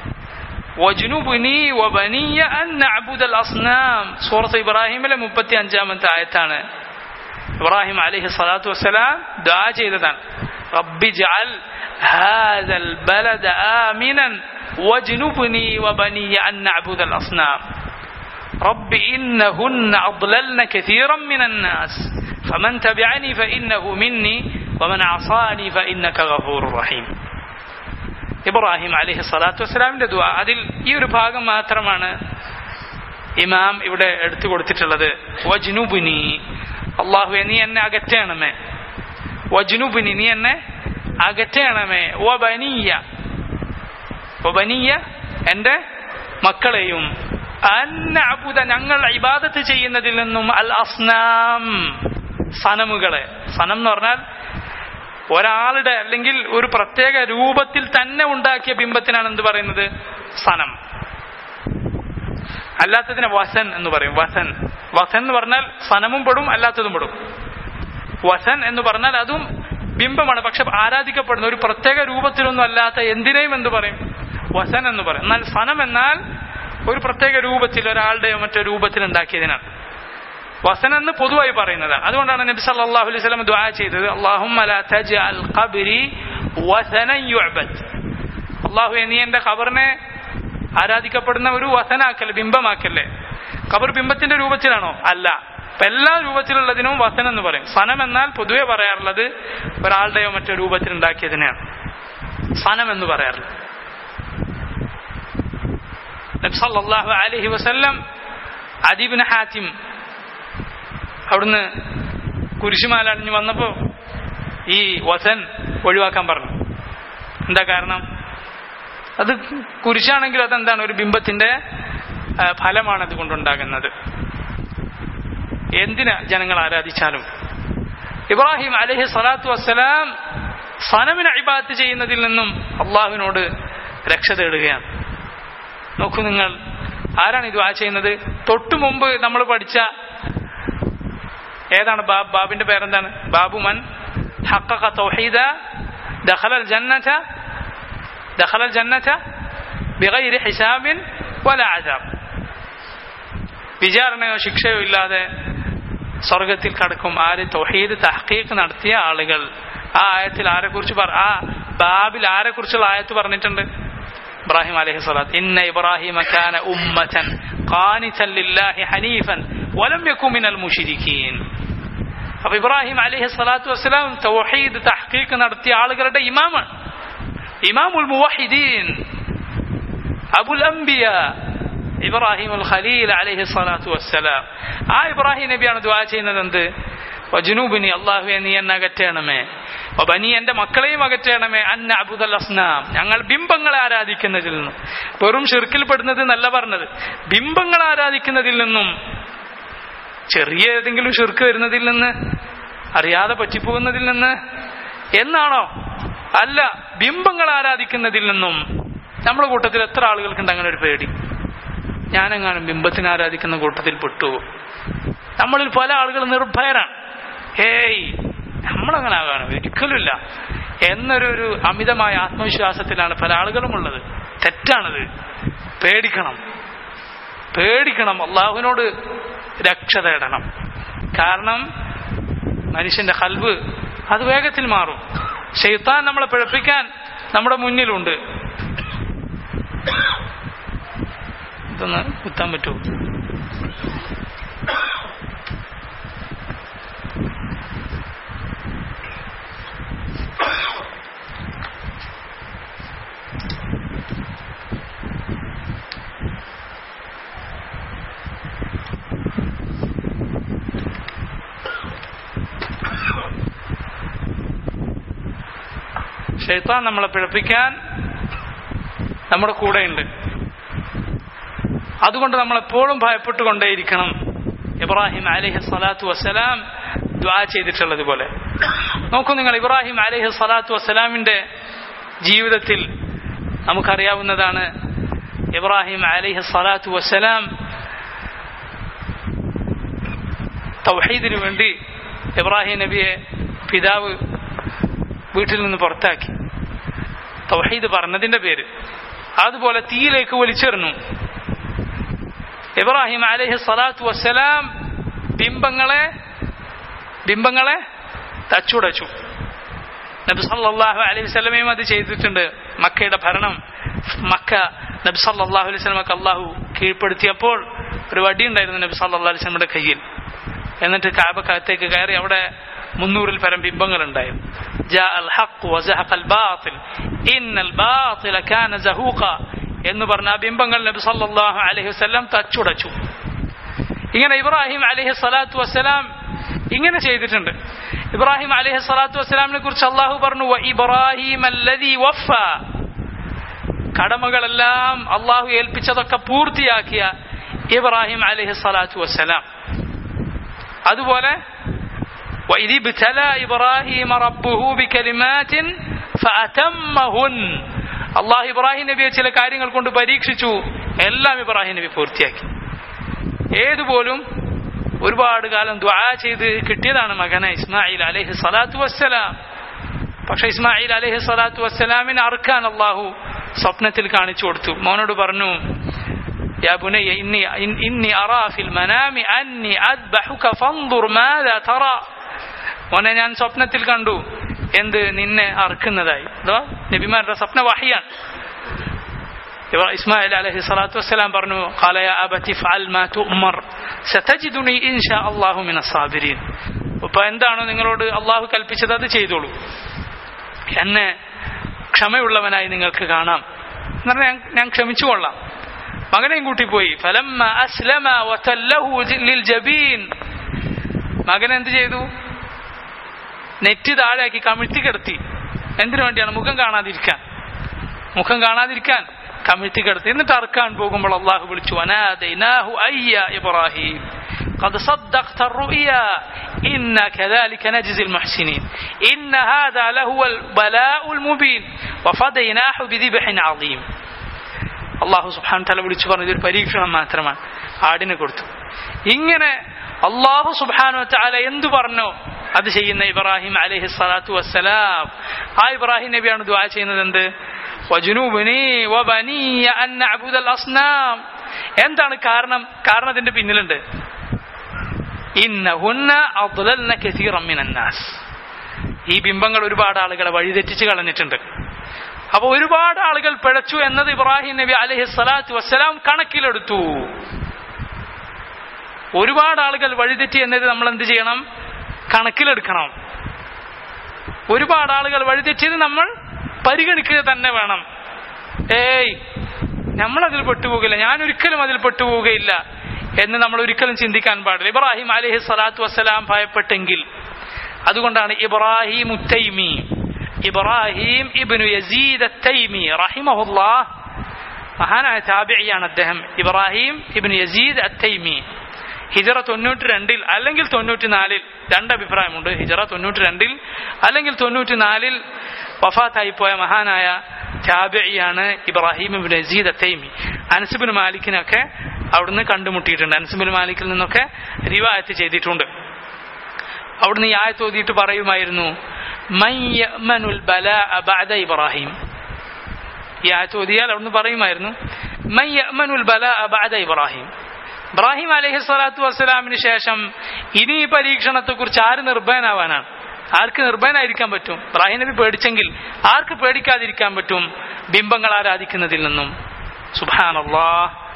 واجنبني وبني أن نعبد الأصنام سورة إبراهيم لمبتي أنجامة آيتان إبراهيم عليه الصلاة والسلام دعاء جيدة رب اجعل هذا البلد آمنا واجنبني وبني أن نعبد الأصنام رب إنهن أضللن كثيرا من الناس فمن تبعني فإنه مني ومن عصاني فإنك غفور رحيم ഇബ്രാഹിം അലഹി സ്വലാത്തു വസ്സലാമിന്റെ ദുആ അതിൽ ഈ ഒരു ഭാഗം മാത്രമാണ് ഇമാം ഇവിടെ എടുത്തു കൊടുത്തിട്ടുള്ളത് വജ്നുബുനി അള്ളാഹുവെ നീ എന്നെ അകറ്റണമേ വജ്നുബുനി നീ എന്നെ അകറ്റണമേ വബനിയ വബനിയ എന്റെ മക്കളെയും അന്നഅബുദ ഞങ്ങൾ ഇബാദത്ത് ചെയ്യുന്നതിൽ നിന്നും അൽ അസ്നാം സനമുകളെ സനം എന്ന് പറഞ്ഞാൽ ഒരാളുടെ അല്ലെങ്കിൽ ഒരു പ്രത്യേക രൂപത്തിൽ തന്നെ ഉണ്ടാക്കിയ ബിംബത്തിനാണ് എന്ത് പറയുന്നത് സനം അല്ലാത്തതിനെ വസൻ എന്ന് പറയും വസൻ വസൻ എന്ന് പറഞ്ഞാൽ സനമും പെടും അല്ലാത്തതും പെടും വസൻ എന്ന് പറഞ്ഞാൽ അതും ബിംബമാണ് പക്ഷെ ആരാധിക്കപ്പെടുന്ന ഒരു പ്രത്യേക രൂപത്തിലൊന്നും അല്ലാത്ത എന്തിനേയും എന്ത് പറയും വസൻ എന്ന് പറയും എന്നാൽ സനം എന്നാൽ ഒരു പ്രത്യേക രൂപത്തിൽ ഒരാളുടെയോ മറ്റോ രൂപത്തിൽ ഉണ്ടാക്കിയതിനാണ് വസൻ എന്ന് പൊതുവായി പറയുന്നത് അതുകൊണ്ടാണ് നബി സല്ലല്ലാഹു അലൈഹി വസല്ലം ദുആ ചെയ്തത് അല്ലാഹുമ്മ ലാ തജ്അൽ ഖബ്രി വസനൻ യുഅബദ് അല്ലാഹുവേ നീ എന്റെ ഖബറിനെ ആരാധിക്കപ്പെടുന്ന ഒരു വസനാക്കല്ലേ ബിംബമാക്കല്ലേ ഖബർ ബിംബത്തിന്റെ രൂപത്തിലാണോ അല്ല അപ്പൊ എല്ലാ രൂപത്തിലുള്ളതിനും വസൻ എന്ന് പറയും സനം എന്നാൽ പൊതുവെ പറയാറുള്ളത് ഒരാളുടെയോ മറ്റോ രൂപത്തിൽ ഉണ്ടാക്കിയതിനെയാണ് സനം എന്ന് പറയാറുള്ളത് നബി സല്ലല്ലാഹു അലൈഹി വസല്ലം അദീബിന് ഹാത്തിം അവിടുന്ന് കുരിശുമാല അണിഞ്ഞു വന്നപ്പോ ഈ വസൻ ഒഴിവാക്കാൻ പറഞ്ഞു എന്താ കാരണം അത് കുരിശാണെങ്കിൽ അതെന്താണ് ഒരു ബിംബത്തിന്റെ ആ, ഫലമാണ് അത് കൊണ്ടുണ്ടാകുന്നത് എന്തിനാ ജനങ്ങൾ ആരാധിച്ചാലും ഇബ്രാഹിം അലഹി സ്വലാത്തു വസ്സലാം സനമിനെ ഇബാത്ത് ചെയ്യുന്നതിൽ നിന്നും അള്ളാഹുവിനോട് രക്ഷ തേടുകയാണ് നോക്കൂ നിങ്ങൾ ആരാണ് ഇത് ആ ചെയ്യുന്നത് തൊട്ടു മുമ്പ് നമ്മൾ പഠിച്ച ഏതാണ് ബാബ് ബാബിന്റെ പേരെന്താണ് ബാബു മൻ ഹഖഖ തൗഹീദ ദഖലൽ ജന്നത ദഖലൽ ജന്നത ബിഗൈരി ഹിസാബിൻ വല അദാബ് വിചാരണയോ ശിക്ഷയോ ഇല്ലാതെ സ്വർഗത്തിൽ കടക്കും ആര് തൗഹീദ് തഹ്ഖീഖ് നടത്തിയ ആളുകൾ ആ ആയത്തിൽ ആരെ കുറിച്ച് പറ ആ ബാബിൽ ആരെ കുറിച്ചുള്ള ആയത്ത് പറഞ്ഞിട്ടുണ്ട് ഇബ്രാഹിം അലൈഹി സ്വലാത്ത് ഇന്ന ഇബ്രാഹിമ കാന ഉമ്മതൻ ഖാനിതൻ ലില്ലാഹി ഹനീഫൻ വലം യകു മിനൽ മുശ്രിക്കീൻ അപ്പൊ ഇബ്രാഹിം അലൈഹി സ്വലാത്തു വസ്സലാം തൗഹീദ് തഹ്ഖീഖ് നടത്തിയ ആളുകളുടെ ഇമാമാണ് ഇമാമുൽ മുവഹിദീൻ അബുൽ അംബിയ ഇബ്രാഹിം അൽ ഖലീൽ അലൈഹി സ്വലാത്തു വസ്സലാം ആ ഇബ്രാഹിം നബിയാണ് ദുആ ചെയ്യുന്നത് എന്ത് വജുനൂബിനി അള്ളാഹുവെ നീ എന്നെ അകറ്റണമേ ബനി എന്റെ മക്കളെയും അകറ്റണമേ അന്ന അബുദൽ അസ്നാം ഞങ്ങൾ ബിംബങ്ങളെ ആരാധിക്കുന്നതിൽ നിന്നും വെറും ഷിർക്കിൽ പെടുന്നത് എന്നല്ല പറഞ്ഞത് ബിംബങ്ങൾ ആരാധിക്കുന്നതിൽ നിന്നും ചെറിയ ഏതെങ്കിലും ഷിർക്ക് വരുന്നതിൽ നിന്ന് അറിയാതെ പറ്റിപ്പോകുന്നതിൽ നിന്ന് എന്നാണോ അല്ല ബിംബങ്ങൾ ആരാധിക്കുന്നതിൽ നിന്നും നമ്മുടെ കൂട്ടത്തിൽ എത്ര ആളുകൾക്കുണ്ട് അങ്ങനെ ഒരു പേടി ഞാനെങ്ങാനും ബിംബത്തിനെ ആരാധിക്കുന്ന കൂട്ടത്തിൽ പെട്ടുപോകും നമ്മളിൽ പല ആളുകൾ നിർഭയരാണ് ഹേയ് നമ്മളങ്ങനെ ആകാനും ഒരിക്കലുമില്ല എന്നൊരു ഒരു അമിതമായ ആത്മവിശ്വാസത്തിലാണ് പല ആളുകളും ഉള്ളത് തെറ്റാണത് പേടിക്കണം പേടിക്കണം അള്ളാഹുവിനോട് രക്ഷ തേടണം കാരണം മനുഷ്യന്റെ ഹൽവ് അത് വേഗത്തിൽ മാറും ഷെയ്ത്താൻ നമ്മളെ പിഴപ്പിക്കാൻ നമ്മുടെ മുന്നിലുണ്ട് ഇതൊന്ന് കുത്താൻ പറ്റുമോ ഷെയ്ത്താൻ നമ്മളെ പിഴപ്പിക്കാൻ നമ്മുടെ കൂടെയുണ്ട് അതുകൊണ്ട് നമ്മൾ എപ്പോഴും ഭയപ്പെട്ടുകൊണ്ടേയിരിക്കണം ഇബ്രാഹിം അലഹി സ്വലാത്തു വസ്സലാം ദ്വാ ചെയ്തിട്ടുള്ളത് പോലെ നോക്കൂ നിങ്ങൾ ഇബ്രാഹിം അലഹി സ്വലാത്തു വസ്സലാമിന്റെ ജീവിതത്തിൽ നമുക്കറിയാവുന്നതാണ് ഇബ്രാഹിം അലഹി സ്വലാത്തു വസ്സലാം തൗഹീദിനു വേണ്ടി ഇബ്രാഹിം നബിയെ പിതാവ് വീട്ടിൽ നിന്ന് പുറത്താക്കി തൗഹീദ് പറഞ്ഞതിന്റെ പേര് അതുപോലെ തീയിലേക്ക് വലിച്ചെറിഞ്ഞു ഇബ്രാഹിം അലഹി സ്വലാത്തു വസ്സലാം ബിംബങ്ങളെ ബിംബങ്ങളെ തച്ചുടച്ചു നബി സല്ലല്ലാഹു അലൈഹി വസല്ലമയും അത് ചെയ്തിട്ടുണ്ട് മക്കയുടെ ഭരണം മക്ക നബി സല്ലല്ലാഹു അലൈഹി വസല്ലമക്ക് അള്ളാഹു കീഴ്പ്പെടുത്തിയപ്പോൾ ഒരു വടി ഉണ്ടായിരുന്നു നബി സല്ലല്ലാഹു അലൈഹി വസല്ലമയുടെ കയ്യിൽ എന്നിട്ട് കാബക്കകത്തേക്ക് കയറി അവിടെ മുന്നൂറിൽ പരം ബിംബങ്ങൾ ഉണ്ടായിരുന്നു ജാ അൽ ഹഖ് വസഹഖ അൽ ബാത്തിൽ ഇന്നൽ ബാത്തില കാന സഹൂഖ എന്ന് പറഞ്ഞ ആ ബിംബങ്ങൾ നബി സല്ലല്ലാഹു അലൈഹി വസല്ലം തച്ചുടച്ചു ഇങ്ങനെ ഇബ്രാഹിം അലൈഹി സ്വലാത്തു വസ്സലാം ഇങ്ങനെ ചെയ്തിട്ടുണ്ട് ഇബ്രാഹിം അലൈഹി സ്വലാത്തു വസ്സലാമിനെ കുറിച്ച് അള്ളാഹു പറഞ്ഞു "വ ഇബ്രാഹിം അല്ലദീ വഫ കടമകളെല്ലാം അള്ളാഹു ഏൽപ്പിച്ചതൊക്കെ പൂർത്തിയാക്കിയ ഇബ്രാഹിം അലൈഹി സ്വലാത്തു വസ്സലാം അതുപോലെ وإذ ابتلى إبراهيم ربه بكلمات فأتمهن അള്ളാഹു ഇബ്രാഹിം നബിയെ ചില കാര്യങ്ങൾ കൊണ്ട് പരീക്ഷിച്ചു എല്ലാം ഇബ്രാഹിം നബി പൂർത്തിയാക്കി ഏതുപോലും ഒരുപാട് കാലം ദ്വാ ചെയ്ത് കിട്ടിയതാണ് മകനെ ഇസ്മായിൽ അലഹി സ്വലാത്തു വസ്സലാം പക്ഷെ ഇസ്മായിൽ അലഹി സ്വലാത്തു വസ്സലാമിനെ അറുക്കാൻ അള്ളാഹു സ്വപ്നത്തിൽ കാണിച്ചു കൊടുത്തു മോനോട് പറഞ്ഞു يا بني إني إني أرى في المنام أني أذبحك فانظر ماذا ترى മോനെ ഞാൻ സ്വപ്നത്തിൽ കണ്ടു എന്ത് നിന്നെ അറുക്കുന്നതായി അതോ നബിമാരുടെ സ്വപ്ന വഹിയാണ് ഇസ്മായിൽ അലഹി സ്വലാത്തു വസ്സലാം പറഞ്ഞു قال يا أبت افعل ما تؤمر ستجدني إن شاء الله من الصابرين അപ്പൊ എന്താണോ നിങ്ങളോട് അള്ളാഹു കൽപ്പിച്ചത് അത് ചെയ്തോളൂ എന്നെ ക്ഷമയുള്ളവനായി നിങ്ങൾക്ക് കാണാം എന്ന് പറഞ്ഞാൽ ഞാൻ- ഞാൻ ക്ഷമിച്ചു കൊള്ളാം മകനെയും കൂട്ടിപ്പോയി ഫലമ്മ അസ്ലമ വതല്ലഹു ലിൽ ജബീൻ മകൻ എന്ത് ചെയ്തു നെറ്റ് താഴെയാക്കി കമിഴ്ത്തി കിടത്തി എന്തിനു വേണ്ടിയാണ് മുഖം കാണാതിരിക്കാൻ മുഖം കാണാതിരിക്കാൻ കമിഴ്ത്തി കിടത്തി എന്നിട്ട് അറുക്കാൻ പോകുമ്പോൾ അള്ളാഹു വിളിച്ചു അനാദൈനാഹു അയ്യ ഇബ്രാഹിം قد صدقت الرؤيا إنا كذلك نجزي المحسنين إن هذا لهو البلاء المبين وفديناه بذبح عظيم അള്ളാഹു സുഹാൻ തല വിളിച്ചു പറഞ്ഞു ഇതൊരു പരീക്ഷണം മാത്രമാണ് ആടിനെ കൊടുത്തു ഇങ്ങനെ അള്ളാഹു സുബാനു താല എന്തു പറഞ്ഞോ അത് ചെയ്യുന്ന ഇബ്രാഹിം അലഹി സ്വലാത്തു വസ്സലാം ആ ഇബ്രാഹിം നബിയാണ് ദുആ ചെയ്യുന്നത് എന്ത് വജുനൂബിനി വബനിയ അൻ നഅബുദൽ അസ്നാം എന്താണ് കാരണം കാരണം അതിന്റെ പിന്നിലുണ്ട് ഇന്നഹുന്ന അദ്ലൽന കസീറൻ മിനൻ നാസ് ഈ ബിംബങ്ങൾ ഒരുപാട് ആളുകളെ വഴിതെറ്റിച്ച് കളഞ്ഞിട്ടുണ്ട് അപ്പൊ ഒരുപാട് ആളുകൾ പിഴച്ചു എന്നത് ഇബ്രാഹിം നബി അലഹി സ്വലാത്തു വസ്സലാം കണക്കിലെടുത്തു ഒരുപാട് ആളുകൾ വഴിതെറ്റി എന്നത് നമ്മൾ എന്ത് ചെയ്യണം കണക്കിലെടുക്കണം ഒരുപാട് ആളുകൾ വഴിതെറ്റിയത് നമ്മൾ പരിഗണിക്കുക തന്നെ വേണം ഏയ് നമ്മൾ അതിൽ പെട്ടുപോകില്ല ഞാൻ ഒരിക്കലും അതിൽ പെട്ടുപോവുകയില്ല എന്ന് നമ്മൾ ഒരിക്കലും ചിന്തിക്കാൻ പാടില്ല ഇബ്രാഹിം അലഹി സ്വലാത്തു വസ്സലാം ഭയപ്പെട്ടെങ്കിൽ അതുകൊണ്ടാണ് ഇബ്രാഹിം ഉത്തൈമി ഇബ്രാഹിം ഇബ്നു യസീദ് തൈമി റഹിമഹുല്ലാ മഹാനായ താബിയാണ് അദ്ദേഹം ഇബ്രാഹിം ഇബ്നു യസീദ് അത്തൈമി ഹിജറ തൊണ്ണൂറ്റി രണ്ടിൽ അല്ലെങ്കിൽ തൊണ്ണൂറ്റി നാലിൽ രണ്ട് അഭിപ്രായമുണ്ട് ഹിജറ തൊണ്ണൂറ്റി രണ്ടിൽ അല്ലെങ്കിൽ തൊണ്ണൂറ്റി നാലിൽ വഫാത്തായി പോയ മഹാനായ താബിയാണ് ഇബ്രാഹിം ഇബിൻ അസീദ് അത്തൈമി അൻസുബിൻ മാലിക്കിനൊക്കെ അവിടുന്ന് കണ്ടുമുട്ടിയിട്ടുണ്ട് അൻസുബിൻ മാലിക്കിൽ നിന്നൊക്കെ റിവായത്ത് ചെയ്തിട്ടുണ്ട് അവിടുന്ന് ഈ ആയത്ത് ഓതിയിട്ട് പറയുമായിരുന്നു "മൻ യഅ്മനുൽ ബലാഅ ബഅദ ഇബ്രാഹിം ഈ ആയത്ത് ഓതിയാൽ അവിടുന്ന് പറയുമായിരുന്നു "മൻ യഅ്മനുൽ ബലാഅ ബഅദ ഇബ്രാഹിം ഇബ്രാഹിം അലൈഹി സ്വലാത്തു വസ്സലാമിന് ശേഷം ഇനി ഈ പരീക്ഷണത്തെ കുറിച്ച് ആര് നിർഭയനാവാനാണ് ആർക്ക് നിർഭയനായിരിക്കാൻ പറ്റും ഇബ്രാഹിം നബി പേടിച്ചെങ്കിൽ ആർക്ക് പേടിക്കാതിരിക്കാൻ പറ്റും ബിംബങ്ങൾ ആരാധിക്കുന്നതിൽ നിന്നും സുബാനല്ലാ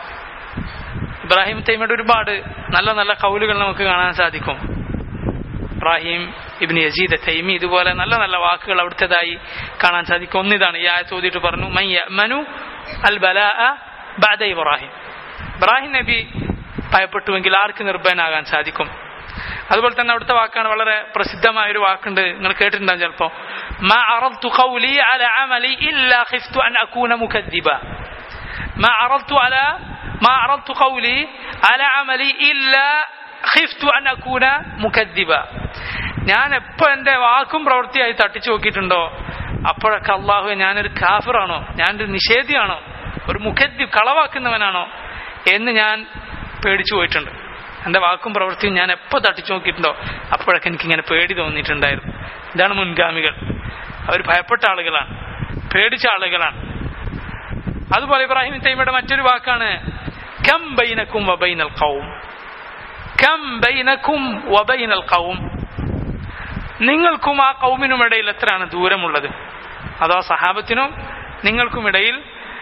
ഇബ്രാഹിം തൈമയുടെ ഒരുപാട് നല്ല നല്ല കൗലുകൾ നമുക്ക് കാണാൻ സാധിക്കും ഇബ്രാഹിം ഇബിൻ യസീദ് തൈമി ഇതുപോലെ നല്ല നല്ല വാക്കുകൾ അവിടുത്തേതായി കാണാൻ സാധിക്കും ഒന്നിതാണ് ഈ ആയത്ത് ഓതിയിട്ട് പറഞ്ഞു മൻ യഅ്മനു അൽ ബലാഅ ബഅദ ഇബ്രാഹിം ഇബ്രാഹിം നബി ഭയപ്പെട്ടുവെങ്കിൽ ആർക്ക് നിർഭയനാകാൻ സാധിക്കും അതുപോലെ തന്നെ അവിടുത്തെ വാക്കാണ് വളരെ പ്രസിദ്ധമായ ഒരു വാക്കുണ്ട് നിങ്ങൾ കേട്ടിട്ടുണ്ടാവും ചിലപ്പോ മാ അറദ്തു ഖൗലി അല അമലി ഇല്ലാ ഖിഫ്തു അൻ അകൂന മുകദ്ദിബ മാ അറദ്തു അല മാ അറദ്തു ഖൗലി അല അമലി ഇല്ലാ ഖിഫ്തു അൻ അകൂന മുകദ്ദിബ ഞാൻ എപ്പോ എന്റെ വാക്കും പ്രവൃത്തിയായി തട്ടിച്ചു നോക്കിയിട്ടുണ്ടോ അപ്പോഴൊക്കെ അള്ളാഹു ഞാനൊരു കാഫിറാണോ ഞാനൊരു നിഷേധിയാണോ ഒരു മുഖദ്ദി കളവാക്കുന്നവനാണോ എന്ന് ഞാൻ പേടിച്ചു പോയിട്ടുണ്ട് എന്റെ വാക്കും പ്രവൃത്തിയും ഞാൻ എപ്പോ തട്ടിച്ചു നോക്കിയിട്ടുണ്ടോ അപ്പോഴൊക്കെ എനിക്ക് ഇങ്ങനെ പേടി തോന്നിയിട്ടുണ്ടായിരുന്നു ഇതാണ് മുൻഗാമികൾ അവർ ഭയപ്പെട്ട ആളുകളാണ് പേടിച്ച ആളുകളാണ് അതുപോലെ ഇബ്രാഹിം തൈമയുടെ മറ്റൊരു വാക്കാണ് കം ബൈനക്കും വബൈനൽ ഖൗം കം ബൈനക്കും വബൈനൽ ഖൗം നിങ്ങൾക്കും ആ കൗമിനും ഇടയിൽ എത്രയാണ് ദൂരമുള്ളത് അതോ സഹാബത്തിനും നിങ്ങൾക്കും ഇടയിൽ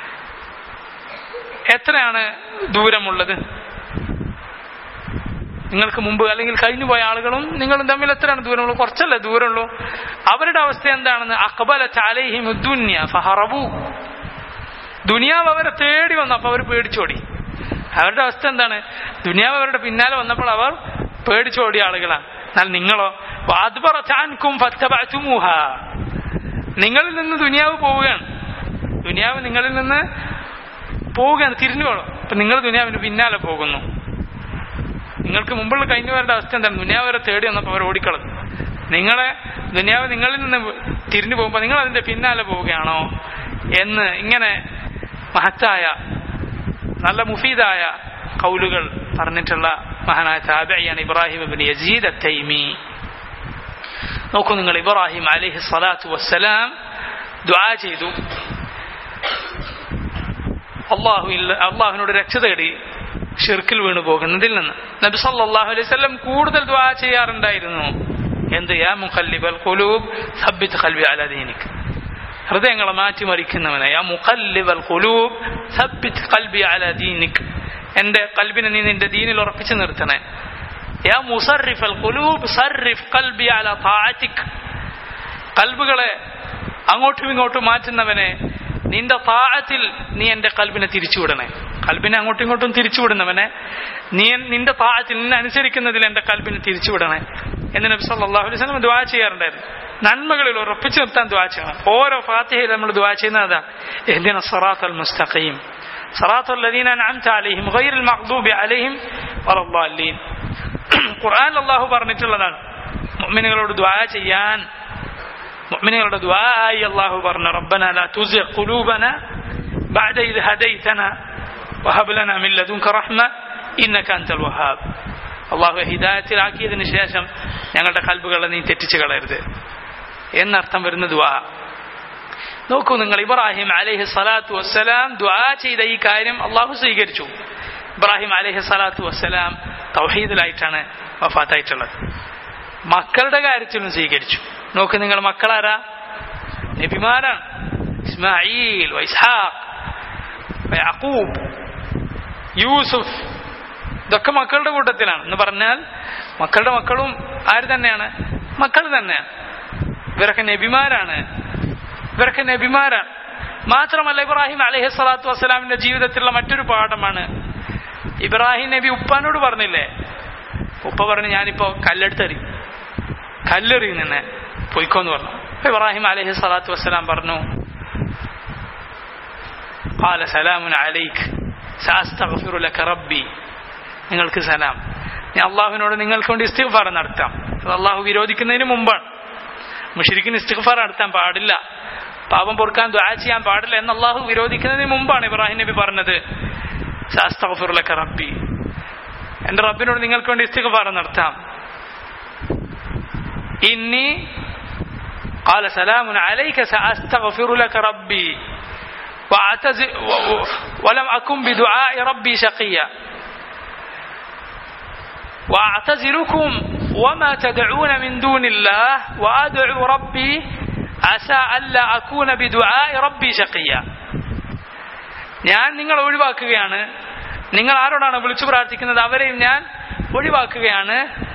എത്രയാണ് ദൂരമുള്ളത് നിങ്ങൾക്ക് മുമ്പ് അല്ലെങ്കിൽ കഴിഞ്ഞു പോയ ആളുകളും നിങ്ങളും തമ്മിൽ എത്രയാണ് ദൂരമുള്ളത് കുറച്ചല്ലേ ദൂരമുള്ളൂ അവരുടെ അവസ്ഥ എന്താണെന്ന് അക്ബല ചാലഹിം ദുന്യ ഫഹറബു ദുനിയാവ് അവരെ തേടി വന്നു അപ്പൊ അവർ പേടിച്ചോടി അവരുടെ അവസ്ഥ എന്താണ് ദുനിയാവ് അവരുടെ പിന്നാലെ വന്നപ്പോൾ അവർ പേടിച്ചോടിയ ആളുകളാണ് എന്നാൽ നിങ്ങളോ വാദ്ബറച്ചാൻകും ഫത്തബഅതുമൂഹ നിങ്ങളിൽ നിന്ന് ദുനിയാവ് പോവുകയാണ് ദുനിയാവ് നിങ്ങളിൽ നിന്ന് പോവുകയാണ് തിരിഞ്ഞു പോകണം അപ്പൊ നിങ്ങൾ ദുനിയാവിന് പിന്നാലെ പോകുന്നു നിങ്ങൾക്ക് മുമ്പുള്ള കഴിഞ്ഞു വരേണ്ട അവസ്ഥ എന്താണ് ദുനിയാവ് വരെ തേടി വന്നപ്പോൾ അവർ ഓടിക്കളഞ്ഞു നിങ്ങളെ ദുനിയാവ് നിങ്ങളിൽ നിന്ന് തിരിഞ്ഞു പോകുമ്പോൾ നിങ്ങൾ അതിന്റെ പിന്നാലെ പോവുകയാണോ എന്ന് ഇങ്ങനെ മഹത്തായ നല്ല മുഫീദായ കൗലുകൾ പറഞ്ഞിട്ടുള്ള മഹാനായ താബിയാണ് ഇബ്രാഹിം ഇബ്നു യസീദ് അത്തൈമി നോക്കൂ നിങ്ങൾ ഇബ്രാഹിം അലൈഹി സ്വലാത്തു വസ്സലാം ദ്വാ ചെയ്തു അള്ളാഹു അള്ളാഹുവിനോട് രക്ഷ തേടി ഷിർക്കിൽ വീണു പോകുന്നതിൽ നിന്ന് നബി സല്ലല്ലാഹു അലൈഹി വസല്ലം കൂടുതൽ ദ്വാ ചെയ്യാറുണ്ടായിരുന്നു എന്ത് യാ മുഖല്ലിബൽ ഖുലൂബ് സബ്ബിത് ഖൽബി അലാ ദീനിക് ഹൃദയങ്ങളെ മാറ്റിമറിക്കുന്നവനെ യാ മുഖല്ലിബൽ ഖുലൂബ് സബ്ബിത് ഖൽബി അലാ ദീനിക് എന്റെ കൽബിനെ നീ നിന്റെ ദീനിൽ ഉറപ്പിച്ചു നിർത്തണേ യാ മുസറിഫ് ഖുലൂബ് സറിഫ് ഖൽബി അലാ താഅതിക് കൽബുകളെ അങ്ങോട്ടും ഇങ്ങോട്ടും മാറ്റുന്നവനെ നിന്റെ താഴത്തിൽ നീ എന്റെ കൽബിനെ തിരിച്ചുവിടണേ കൽബിനെ അങ്ങോട്ടും ഇങ്ങോട്ടും തിരിച്ചുവിടുന്നവനെ നീ നിന്റെ താഴത്തിൽ നിന്നെ അനുസരിക്കുന്നതിൽ എന്റെ കൽബിനെ തിരിച്ചുവിടണേ എന്ന് നബി സല്ലല്ലാഹു അലൈഹി വസല്ലം ദുആ ചെയ്യാറുണ്ടായിരുന്നു നന്മകളിൽ ഉറപ്പിച്ചു നിർത്താൻ ദുആ ചെയ്യണം ഓരോ ഫാത്തിഹയിൽ നമ്മൾ ദുആ ചെയ്യുന്നത് അതാ ഇഹ്ദിന സിറാത്തൽ മുസ്തഖീം صراط الذين أنعمت عليهم غير المغضوب عليهم ولا الضالين ഖുർആൻ അള്ളാഹു പറഞ്ഞിട്ടുള്ളതാണ് മുഅ്മിനുകളോട് ദുആ ചെയ്യാൻ മുഅ്മിനുകളുടെ ദുആ ആയി അള്ളാഹു പറഞ്ഞു റബ്ബന ലാ തുസിഗ് ഖുലൂബന ബഅദ ഇദ് ഹദൈതന വഹബ് ലനാ മിൻ ലദുൻക റഹ്മ ഇന്നക അൻതൽ വഹാബ് അള്ളാഹു ഹിദായത്തിലാക്കിയതിനു ശേഷം ഞങ്ങളുടെ കൽബുകളെ നീ തെറ്റിച്ചു കളയരുത് എന്നർത്ഥം വരുന്ന ദുആ നോക്കൂ നിങ്ങൾ ഇബ്രാഹിം അലൈഹി സ്വലാത്തു വസ്സലാം ദുആ ചെയ്ത ഈ കാര്യം അള്ളാഹു സ്വീകരിച്ചു ഇബ്രാഹിം അലൈഹി സ്വലാത്തു വസ്സലാം തൗഹീദിലായിട്ടാണ് വഫാത്തായിട്ടുള്ളത് മക്കളുടെ കാര്യത്തിലും സ്വീകരിച്ചു നോക്ക് നിങ്ങൾ മക്കളാരാ നബിമാരാണ് ഇസ്മായിൽ വൈസ്ഹാഖ് യാക്കൂബ് യൂസുഫ് ഇതൊക്കെ മക്കളുടെ കൂട്ടത്തിലാണ് എന്ന് പറഞ്ഞാൽ മക്കളുടെ മക്കളും ആര് തന്നെയാണ് മക്കൾ തന്നെയാണ് ഇവരൊക്കെ നബിമാരാണ് ഇവരൊക്കെ നബിമാരാണ് മാത്രമല്ല ഇബ്രാഹിം അലഹി സ്വലാത്തു വസ്സലാമിന്റെ ജീവിതത്തിലുള്ള മറ്റൊരു പാഠമാണ് ഇബ്രാഹിം നബി ഉപ്പാനോട് പറഞ്ഞില്ലേ ഉപ്പ പറഞ്ഞു ഞാനിപ്പോ കല്ലെടുത്തെറിയും കല്ലെറിയും നിന്നെ പൊയ്ക്കോന്ന് പറഞ്ഞു അപ്പൊ ഇബ്രാഹിം അലഹി സ്വലാത്തു വസ്സലാം പറഞ്ഞു قال سلام عليك سأستغفر لك ربي നിങ്ങൾക്ക് സലാം ഞാൻ അള്ളാഹുവിനോട് നിങ്ങൾക്ക് വേണ്ടി ഇസ്തിഗ്ഫാർ നടത്താം അത് അള്ളാഹു വിരോധിക്കുന്നതിന് മുമ്പാണ് മുഷരിക്കിന് ഇസ്തിഗ്ഫാർ നടത്താൻ പാടില്ല പാപം പൊറുക്കാൻ ദ്വാ ചെയ്യാൻ പാടില്ല എന്ന് അള്ളാഹു വിരോധിക്കുന്നതിന് മുമ്പാണ് ഇബ്രാഹിം നബി പറഞ്ഞത് സാസ്തഗ്ഫിറുലക റബ്ബി എന്റെ റബ്ബിനോട് നിങ്ങൾക്ക് വേണ്ടി ഇസ്തിഗ്ഫാർ നടത്താം ഇന്നി قال سلام عليك سأستغفر لك ربي وأعتزل ولم أكن بدعاء ربي شقيا وأعتزلكم وما تدعون من دون الله وأدعو ربي عسى ألا أكون بدعاء ربي شقيا ഞാൻ നിങ്ങളെ ഒഴിവാക്കുകയാണ് നിങ്ങൾ ആരോടാണ് വിളിച്ചു പ്രാർത്ഥിക്കുന്നത് അവരെയും ഞാൻ ഒഴിവാക്കുകയാണ്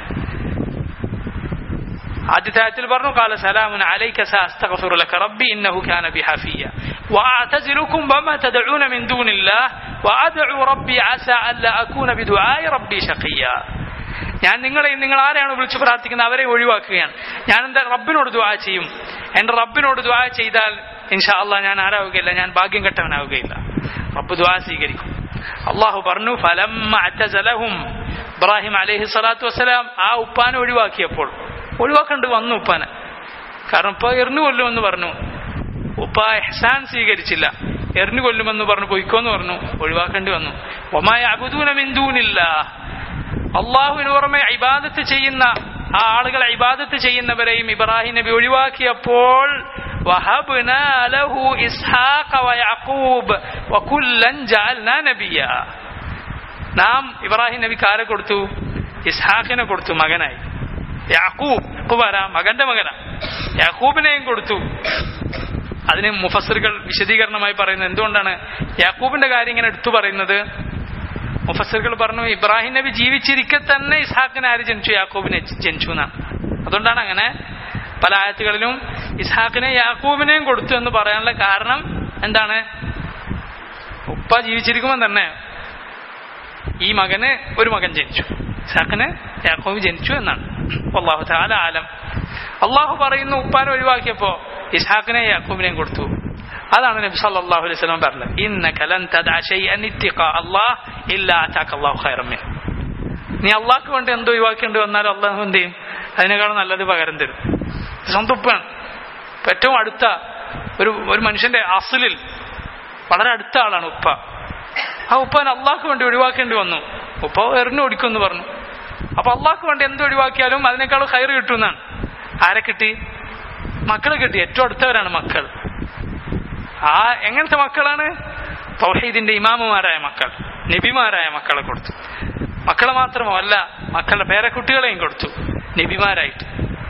ആദ്യത്തെ ആയത്തിൽ പറഞ്ഞു قال سلام عليك سأستغفر لك ربي إنه كان بي حفيا وأعتزلكم وما تدعون من دون الله وأدعو ربي عسى ألا أكون بدعاء ربي شقيا ഞാൻ നിങ്ങളെ നിങ്ങൾ ആരെയാണ് വിളിച്ചു പ്രാർത്ഥിക്കുന്നത് അവരെ ഒഴിവാക്കുകയാണ് ഞാൻ എന്താ റബ്ബിനോട് ദുആ ചെയ്യും എന്റെ റബ്ബിനോട് ദുആ ചെയ്താൽ ഇൻഷാ അള്ളാഹ് ഞാൻ ആരാവുകയില്ല ഞാൻ ഭാഗ്യം കെട്ടവനാവുകയില്ല റബ്ബ് ദുആ സ്വീകരിക്കും അള്ളാഹു പറഞ്ഞു ഫലം ഇബ്രാഹിം അലൈഹി സ്വലാത്തു വസ്സലാം ആ ഉപ്പാനെ ഒഴിവാക്കിയപ്പോൾ ഒഴിവാക്കേണ്ടി വന്നു ഉപ്പാനെ കാരണം ഉപ്പ എറിഞ്ഞു കൊല്ലുമെന്ന് പറഞ്ഞു ഉപ്പ എഹ്സാൻ സ്വീകരിച്ചില്ല എറിഞ്ഞു കൊല്ലുമെന്ന് പറഞ്ഞു പൊയ്ക്കോന്ന് പറഞ്ഞു ഒഴിവാക്കേണ്ടി വന്നു ഒമായ അബുദൂന മിന്ദൂനില്ല അള്ളാഹുവിന് പുറമെ ഇബാദത്ത് ചെയ്യുന്ന ആ ആളുകൾ ഇബാദത്ത് ചെയ്യുന്നവരെയും ഇബ്രാഹിം നബി ഒഴിവാക്കിയപ്പോൾ وهبنا له إسحاق ويعقوب وكلا جعلنا نبيا നാം ഇബ്രാഹിം നബിക്ക് ആരെ കൊടുത്തു ഇസ്ഹാഖിനെ കൊടുത്തു മകനായി യാക്കൂബ് യാക്കൂബ് മകന്റെ മകനാ യാക്കൂബിനെയും കൊടുത്തു അതിന് മുഫസറുകൾ വിശദീകരണമായി പറയുന്നത് എന്തുകൊണ്ടാണ് യാക്കൂബിന്റെ കാര്യം ഇങ്ങനെ എടുത്തു പറയുന്നത് മുഫസറുകൾ പറഞ്ഞു ഇബ്രാഹിം നബി ജീവിച്ചിരിക്കെ തന്നെ ഇസ്ഹാഖിനെ ആര് ജനിച്ചു യാക്കൂബിനെ ജനിച്ചു എന്നാണ് അതുകൊണ്ടാണ് അങ്ങനെ പല ആയത്തുകളിലും ഇസ്ഹാഖിനെ യാക്കൂബിനെയും കൊടുത്തു എന്ന് പറയാനുള്ള കാരണം എന്താണ് ഉപ്പ ജീവിച്ചിരിക്കുമ്പോൾ തന്നെ ഈ മകന് ഒരു മകൻ ജനിച്ചു ഇസ്ഹാഖിന് യാക്കോബ് ജനിച്ചു എന്നാണ് അള്ളാഹു താല ആലം അള്ളാഹു പറയുന്നു ഉപ്പാനെ ഒഴിവാക്കിയപ്പോ ഇസ്ഹാഖിനെ യാക്കൂബിനെയും കൊടുത്തു അതാണ് നബി സല്ലല്ലാഹു അലൈഹി വസല്ലം പറഞ്ഞത് ഇന്നക ലൻ തദഅ ഷൈഅൻ ഇത്തിഖാ അല്ലാഹ് ഇല്ലാ അതാക അല്ലാഹു ഖൈറൻ മിൻ നീ അള്ളാഹ്ക്ക് വേണ്ടി എന്തോ ഒഴിവാക്കേണ്ടി വന്നാൽ അള്ളാഹു എന്ത് ചെയ്യും അതിനേക്കാളും നല്ലത് പകരം തരും സ്വന്തം ഉപ്പാണ് ഇപ്പൊ ഏറ്റവും അടുത്ത ഒരു ഒരു മനുഷ്യന്റെ അസലിൽ വളരെ അടുത്ത ആളാണ് ഉപ്പ ആ ഉപ്പാൻ അള്ളാഹ്ക്ക് വേണ്ടി ഒഴിവാക്കേണ്ടി വന്നു ഉപ്പ എറിഞ്ഞു ഓടിക്കുമെന്ന് പറഞ്ഞു അപ്പൊ അള്ളാഹ്ക്ക് വേണ്ടി എന്ത് ഒഴിവാക്കിയാലും അതിനേക്കാളും ഹൈർ കിട്ടുമെന്നാണ് ആരെ കിട്ടി മക്കളെ കിട്ടി ഏറ്റവും അടുത്തവരാണ് മക്കൾ ആ എങ്ങനത്തെ മക്കളാണ് തൗഹീദിന്റെ ഇമാമുമാരായ മക്കൾ നബിമാരായ മക്കളെ കൊടുത്തു മക്കളെ മാത്രമോ അല്ല മക്കളുടെ പേരക്കുട്ടികളെയും കൊടുത്തു നബിമാരായിട്ട്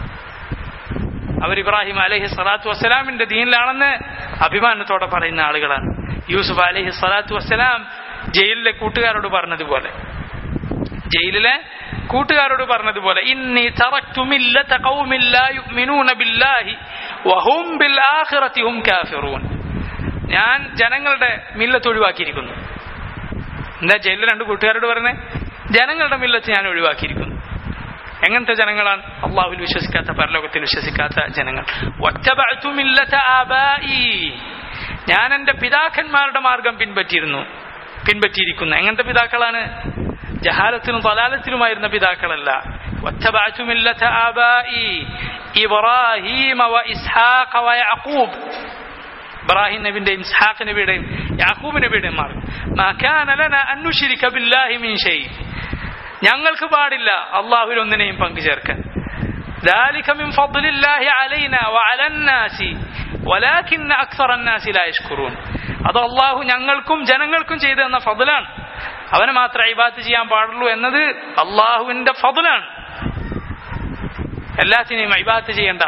അവർ ഇബ്രാഹിം അലഹി സ്വലാത്തു വസ്സലാമിന്റെ ദീനിലാണെന്ന് അഭിമാനത്തോടെ പറയുന്ന ആളുകളാണ് യൂസുഫ് അലഹി സ്വലാത്തു വസ്സലാം ജയിലിലെ കൂട്ടുകാരോട് പറഞ്ഞതുപോലെ ജയിലിലെ കൂട്ടുകാരോട് പറഞ്ഞതുപോലെ ഇന്നി തറക്തു മില്ലത ഖൗമിൻ ലാ യുഅ്മിനൂന ബില്ലാഹി വഹും ബിൽ ആഖിറതി ഹും കാഫിറൂൻ ഞാൻ ജനങ്ങളുടെ മില്ലത്ത് ഒഴിവാക്കിയിരിക്കുന്നു എന്താ ജയിലിലെ രണ്ട് കൂട്ടുകാരോട് പറഞ്ഞേ ജനങ്ങളുടെ മില്ലത്ത് ഞാൻ ഒഴിവാക്കിയിരിക്കുന്നു എങ്ങനത്തെ ജനങ്ങളാണ് അള്ളാഹുവിൽ വിശ്വസിക്കാത്ത പരലോകത്തിൽ വിശ്വസിക്കാത്ത ജനങ്ങൾ ഒറ്റബഅ്തു മില്ലത ആബാഇ ഞാൻ എന്റെ പിതാക്കന്മാരുടെ മാർഗം പിൻപറ്റിയിരുന്നു പിൻപറ്റിയിരിക്കുന്നു എങ്ങനത്തെ പിതാക്കളാണ് ജഹാലത്തിനും തലാലത്തിലുമായിരുന്ന പിതാക്കളല്ല ഒറ്റബഅ്തു മില്ലത ആബാഇ ഇബ്രാഹീമ വ ഇസ്ഹാഖ വ യഅഖൂബ് ഇബ്രാഹിം നബിന്റെയും ഇസ്ഹാഖ് നബിയുടെയും യാക്കൂബ് നബിയുടെയും മാർഗം മാ കാന ലനാ അൻ നുശ്രിക ബില്ലാഹി മിൻ ഷൈ ഞങ്ങൾക്ക് പാടില്ല അള്ളാഹുവിൽ ഒന്നിനെയും പങ്കുചേർക്കാൻ ذلك من فضل الله علينا وعلى الناس ولكن أكثر الناس لا يشكرون അത് അള്ളാഹു ഞങ്ങൾക്കും ജനങ്ങൾക്കും ചെയ്തു തന്ന ഫضലാണ് അവനെ മാത്രമേ ഇബാത്ത് ചെയ്യാൻ പാടുള്ളൂ എന്നത് അള്ളാഹുവിന്റെ ഫضലാണ് എല്ലാത്തിനെയും ഇബാത്ത് ചെയ്യേണ്ട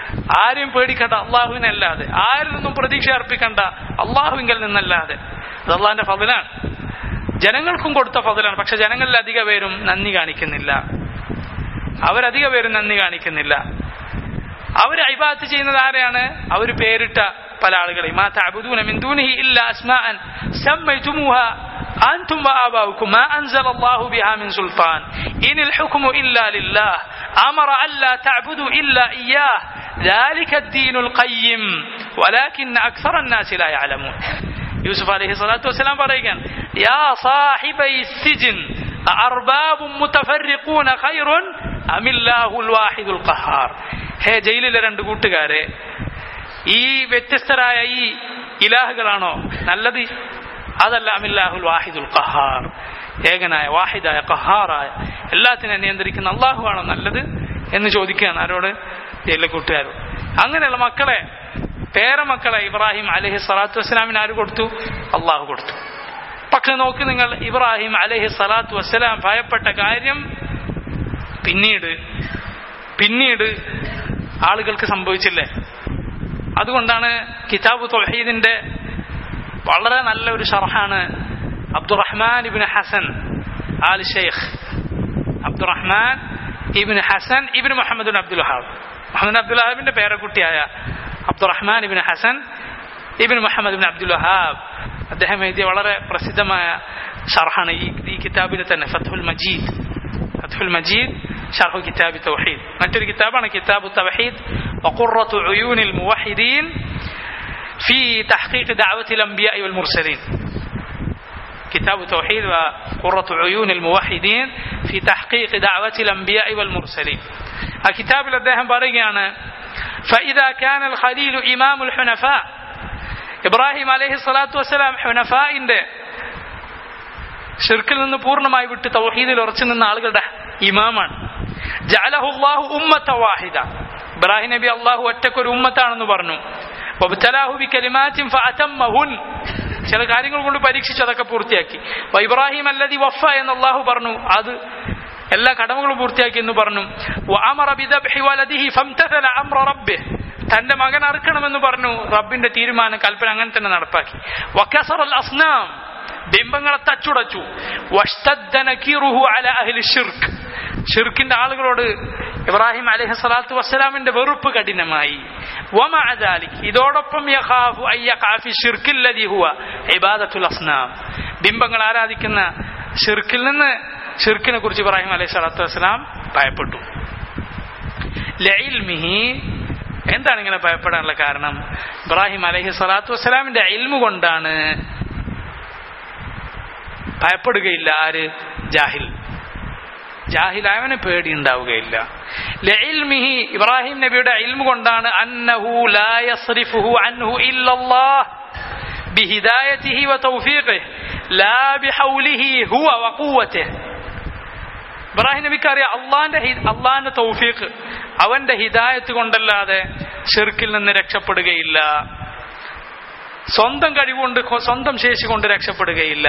ആരെയും പേടിക്കണ്ട അള്ളാഹുവിനെ അല്ലാതെ ആരിൽ നിന്നും പ്രതീക്ഷ അർപ്പിക്കണ്ട അള്ളാഹുവിങ്കൽ നിന്നല്ലാതെ അത് അള്ളാഹിന്റെ ഫതിലാണ് ജനങ്ങൾക്കും കൊടുത്ത ഫതിലാണ് പക്ഷെ ജനങ്ങളിൽ അധിക പേരും നന്ദി കാണിക്കുന്നില്ല അവരധിക പേരും നന്ദി കാണിക്കുന്നില്ല അവർ അഭിഭാത്ത് ചെയ്യുന്നത് ആരെയാണ് അവർ പേരിട്ട പല ആളുകളെയും മാ തഅബുദൂന മിൻ ദൂനിഹി ഇല്ലാ അസ്മാഅൻ സമ്മൈതുമുഹാ أنتم وآباؤكم ما أنزل الله بها من سلطان إن الحكم إلا لله أمر ألا تعبدوا إلا إياه ذلك الدين القيم ولكن أكثر الناس لا يعلمون يوسف عليه الصلاة والسلام بريقا يا صاحبي السجن أأرباب متفرقون خير أم الله الواحد القهار ഹേ ജയിലിലെ രണ്ട് കൂട്ടുകാരെ ഈ വ്യത്യസ്തരായ ഈ ഇലാഹുകളാണോ നല്ലത് അതല്ല അമില്ലാഹുൽ വാഹിദുൽ ഖഹാർ ഏകനായ വാഹിദായ ഖഹാറായ എല്ലാത്തിനെയും നിയന്ത്രിക്കുന്ന അള്ളാഹുവാണോ നല്ലത് എന്ന് ചോദിക്കുകയാണ് ആരോട് ജയിലിലെ കൂട്ടുകാരോട് അങ്ങനെയുള്ള മക്കളെ പേരമക്കളെ ഇബ്രാഹിം അലഹി സ്വലാത്തു വസ്സലാമിന് ആര് കൊടുത്തു അള്ളാഹു കൊടുത്തു പക്ഷെ നോക്ക് നിങ്ങൾ ഇബ്രാഹിം അലഹി സ്വലാത്തു വസ്സലാം ഭയപ്പെട്ട കാര്യം പിന്നീട് പിന്നീട് ആളുകൾക്ക് സംഭവിച്ചില്ലേ അതുകൊണ്ടാണ് കിതാബ് തൊഹീദിന്റെ വളരെ നല്ല ഒരു ഷർഹാണ് Abdurrahman ibn Hasan Al Sheikh Abdurrahman ibn Hasan ibn Muhammad Abdul Wahab Muhammad Abdul വഹാബിന്റെ പേരക്കുട്ടിയായ Abdurrahman ibn Hasan ibn Muhammad bin Abdul Wahab അദ്ദേഹം എഴുതിയ വളരെ പ്രസിദ്ധമായ ഷർഹാണ് ഈ ഈ കിതാബിൽ തന്നെ ഫത്തുൽ മജീദ് ഫത്തുൽ മജീദ് ഷർഹു കിതാബ് തൗഹീദ് മറ്റൊരു കിതാബാണ് കിതാബ് തൗഹീദ് وقرة عيون الموحدين في تحقيق دعوة الأنبياء والمرسلين كتاب التوحيد وقرة عيون الموحدين في تحقيق دعوة الأنبياء والمرسلين الكتاب لديهم بريانا فإذا كان الخليل إمام الحنفاء إبراهيم عليه الصلاة والسلام حنفاء عنده ഷിർക്കിൽ നിന്ന് പൂർണ്ണമായി വിട്ട് തൗഹീദിൽ ഉറച്ചു നിന്ന ആളുകളുടെ ഇമാമാണ് ജഅലഹുല്ലാഹു ഉമ്മത്ത വാഹിദ ഇബ്രാഹിം നബി അള്ളാഹു ഒറ്റക്കൊരു ഉമ്മത്താണെന്ന് പറഞ്ഞു വബ്തലാഹു ബി കലിമാത്തിൻ ഫഅതമ്മഹുൻ ചില കാര്യങ്ങൾ കൊണ്ട് പരീക്ഷിച്ചു അതൊക്കെ പൂർത്തിയാക്കി വ ഇബ്രാഹിം അല്ലദി വഫ എന്ന് അള്ളാഹു പറഞ്ഞു അത് എല്ലാ കടമകളും പൂർത്തിയാക്കി എന്ന് പറഞ്ഞു വഅമറ ബിദബ്ഹി വലദിഹി ഫംതസല അംറ റബ്ബിഹ് തന്റെ മകൻ അറുക്കണമെന്ന് പറഞ്ഞു റബ്ബിന്റെ തീരുമാനം കൽപ്പന അങ്ങനെ തന്നെ നടപ്പാക്കി വക്കസറൽ അസ്നാം ബിംബങ്ങളെ തച്ചുടച്ചു ഷിർക്കിന്റെ ആളുകളോട് ഇബ്രാഹിം അലഹി സ്വലാത്തു വസ്സലാമിന്റെ വെറുപ്പ് കഠിനമായി ഇതോടൊപ്പം ബിംബങ്ങൾ ആരാധിക്കുന്ന ഷിർക്കിൽ നിന്ന് ഷിർക്കിനെ കുറിച്ച് ഇബ്രാഹിം അലൈഹി സ്വലാത്തു വസ്സലാം ഭയപ്പെട്ടു എന്താണ് ഇങ്ങനെ ഭയപ്പെടാനുള്ള കാരണം ഇബ്രാഹിം അലഹി സ്വലാത്തു വസ്സലാമിന്റെ ഇൽമു കൊണ്ടാണ് ഭയപ്പെടുകയില്ല ആര് ജാഹിൽ ജാഹിലായവന് പേടി ഉണ്ടാവുകയില്ല ലഇൽമിഹി ഇബ്രാഹിം നബിയുടെ ഇൽമു കൊണ്ടാണ് അന്നഹു ലാ യസ്രിഫുഹു അൻഹു ഇല്ലല്ലാഹ് ബിഹിദായതിഹി വതൗഫീഖിഹി ലാ ബിഹൗലിഹി ഹുവ വഖുവതിഹി ഇബ്രാഹിം നബിക്ക് അറിയാം അള്ളാന്റെ അള്ളാന്റെ തൗഫീഖ് അവന്റെ ഹിദായത്ത് കൊണ്ടല്ലാതെ ഷിർക്കിൽ നിന്ന് രക്ഷപ്പെടുകയില്ല സ്വന്തം കഴിവുകൊണ്ട് സ്വന്തം ശേഷി കൊണ്ട് രക്ഷപ്പെടുകയില്ല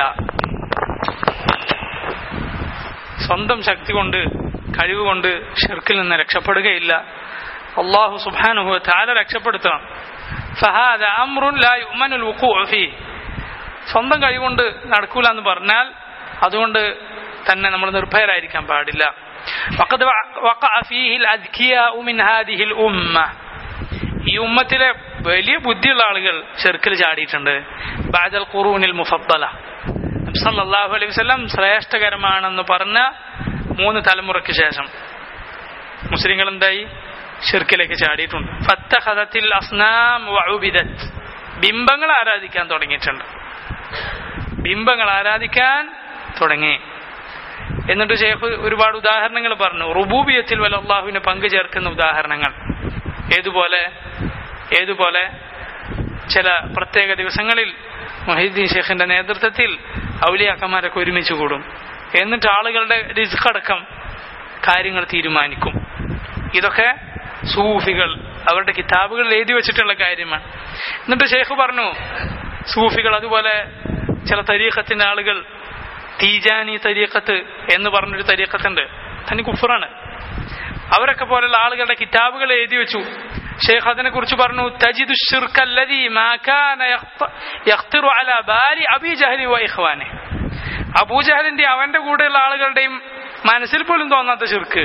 സ്വന്തം ശക്തി കൊണ്ട് കഴിവ് കൊണ്ട് ഷിർക്കിൽ നിന്ന് രക്ഷപ്പെടുകയില്ല അള്ളാഹു സുബാനുഹു താല രക്ഷപ്പെടുത്തണം ഫഹാദ അമ്രുൻ ലാ യുമനുൽ ഫീ സ്വന്തം കഴിവുകൊണ്ട് നടക്കൂല എന്ന് പറഞ്ഞാൽ അതുകൊണ്ട് തന്നെ നമ്മൾ നിർഭയരായിരിക്കാൻ പാടില്ല وقد وقع فيه الأذكياء من هذه الأمة ഈ ഉമ്മത്തിലെ വലിയ ബുദ്ധിയുള്ള ആളുകൾ ചെറുക്കിൽ ചാടിയിട്ടുണ്ട് ബാദൽ ഖുറൂനിൽ മുഫദ്ദല സല്ലല്ലാഹു അലൈഹി വസല്ലം ശ്രേഷ്ഠകരമാണെന്ന് പറഞ്ഞ മൂന്ന് തലമുറയ്ക്ക് ശേഷം മുസ്ലിങ്ങൾ എന്തായി ഷിർക്കിലേക്ക് ചാടിയിട്ടുണ്ട് ഫത്തഹദത്തിൽ അസ്നാം വഉബിദത്ത് ബിംബങ്ങൾ ആരാധിക്കാൻ തുടങ്ങിയിട്ടുണ്ട് ബിംബങ്ങൾ ആരാധിക്കാൻ തുടങ്ങി എന്നിട്ട് ഷേഖ് ഒരുപാട് ഉദാഹരണങ്ങൾ പറഞ്ഞു റുബൂബിയത്തിൽ വല്ല അള്ളാഹുവിന് പങ്കു ചേർക്കുന്ന ഉദാഹരണങ്ങൾ ഏതുപോലെ ഏതുപോലെ ചില പ്രത്യേക ദിവസങ്ങളിൽ മൊഹീദ്ദീൻ ഷേഖിന്റെ നേതൃത്വത്തിൽ ഔലിയാക്കന്മാരൊക്കെ ഒരുമിച്ച് കൂടും എന്നിട്ട് ആളുകളുടെ റിസ്ക് അടക്കം കാര്യങ്ങൾ തീരുമാനിക്കും ഇതൊക്കെ സൂഫികൾ അവരുടെ കിതാബുകളിൽ എഴുതി വെച്ചിട്ടുള്ള കാര്യമാണ് എന്നിട്ട് ഷേഖ് പറഞ്ഞു സൂഫികൾ അതുപോലെ ചില തരീഖത്തിന്റെ ആളുകൾ തീജാനി തരീഖത്ത് എന്ന് പറഞ്ഞൊരു തരീഖത്തുണ്ട് തനി കുഫറാണ് അവരൊക്കെ പോലുള്ള ആളുകളുടെ കിതാബുകൾ എഴുതി വെച്ചു ഷെയ്ഖ് അതിനെ കുറിച്ച് പറഞ്ഞു തജിദു ഷിർക്ക് അല്ലദീ മാ കാന യഖ്ത- യഖ്തിറു അലാ ബാലി അബീ ജഹലി വ ഇഖ്വാനി അബൂജഹലിന്റെ അവന്റെ കൂടെയുള്ള ആളുകളുടെയും മനസ്സിൽ പോലും തോന്നാത്ത ഷിർക്ക്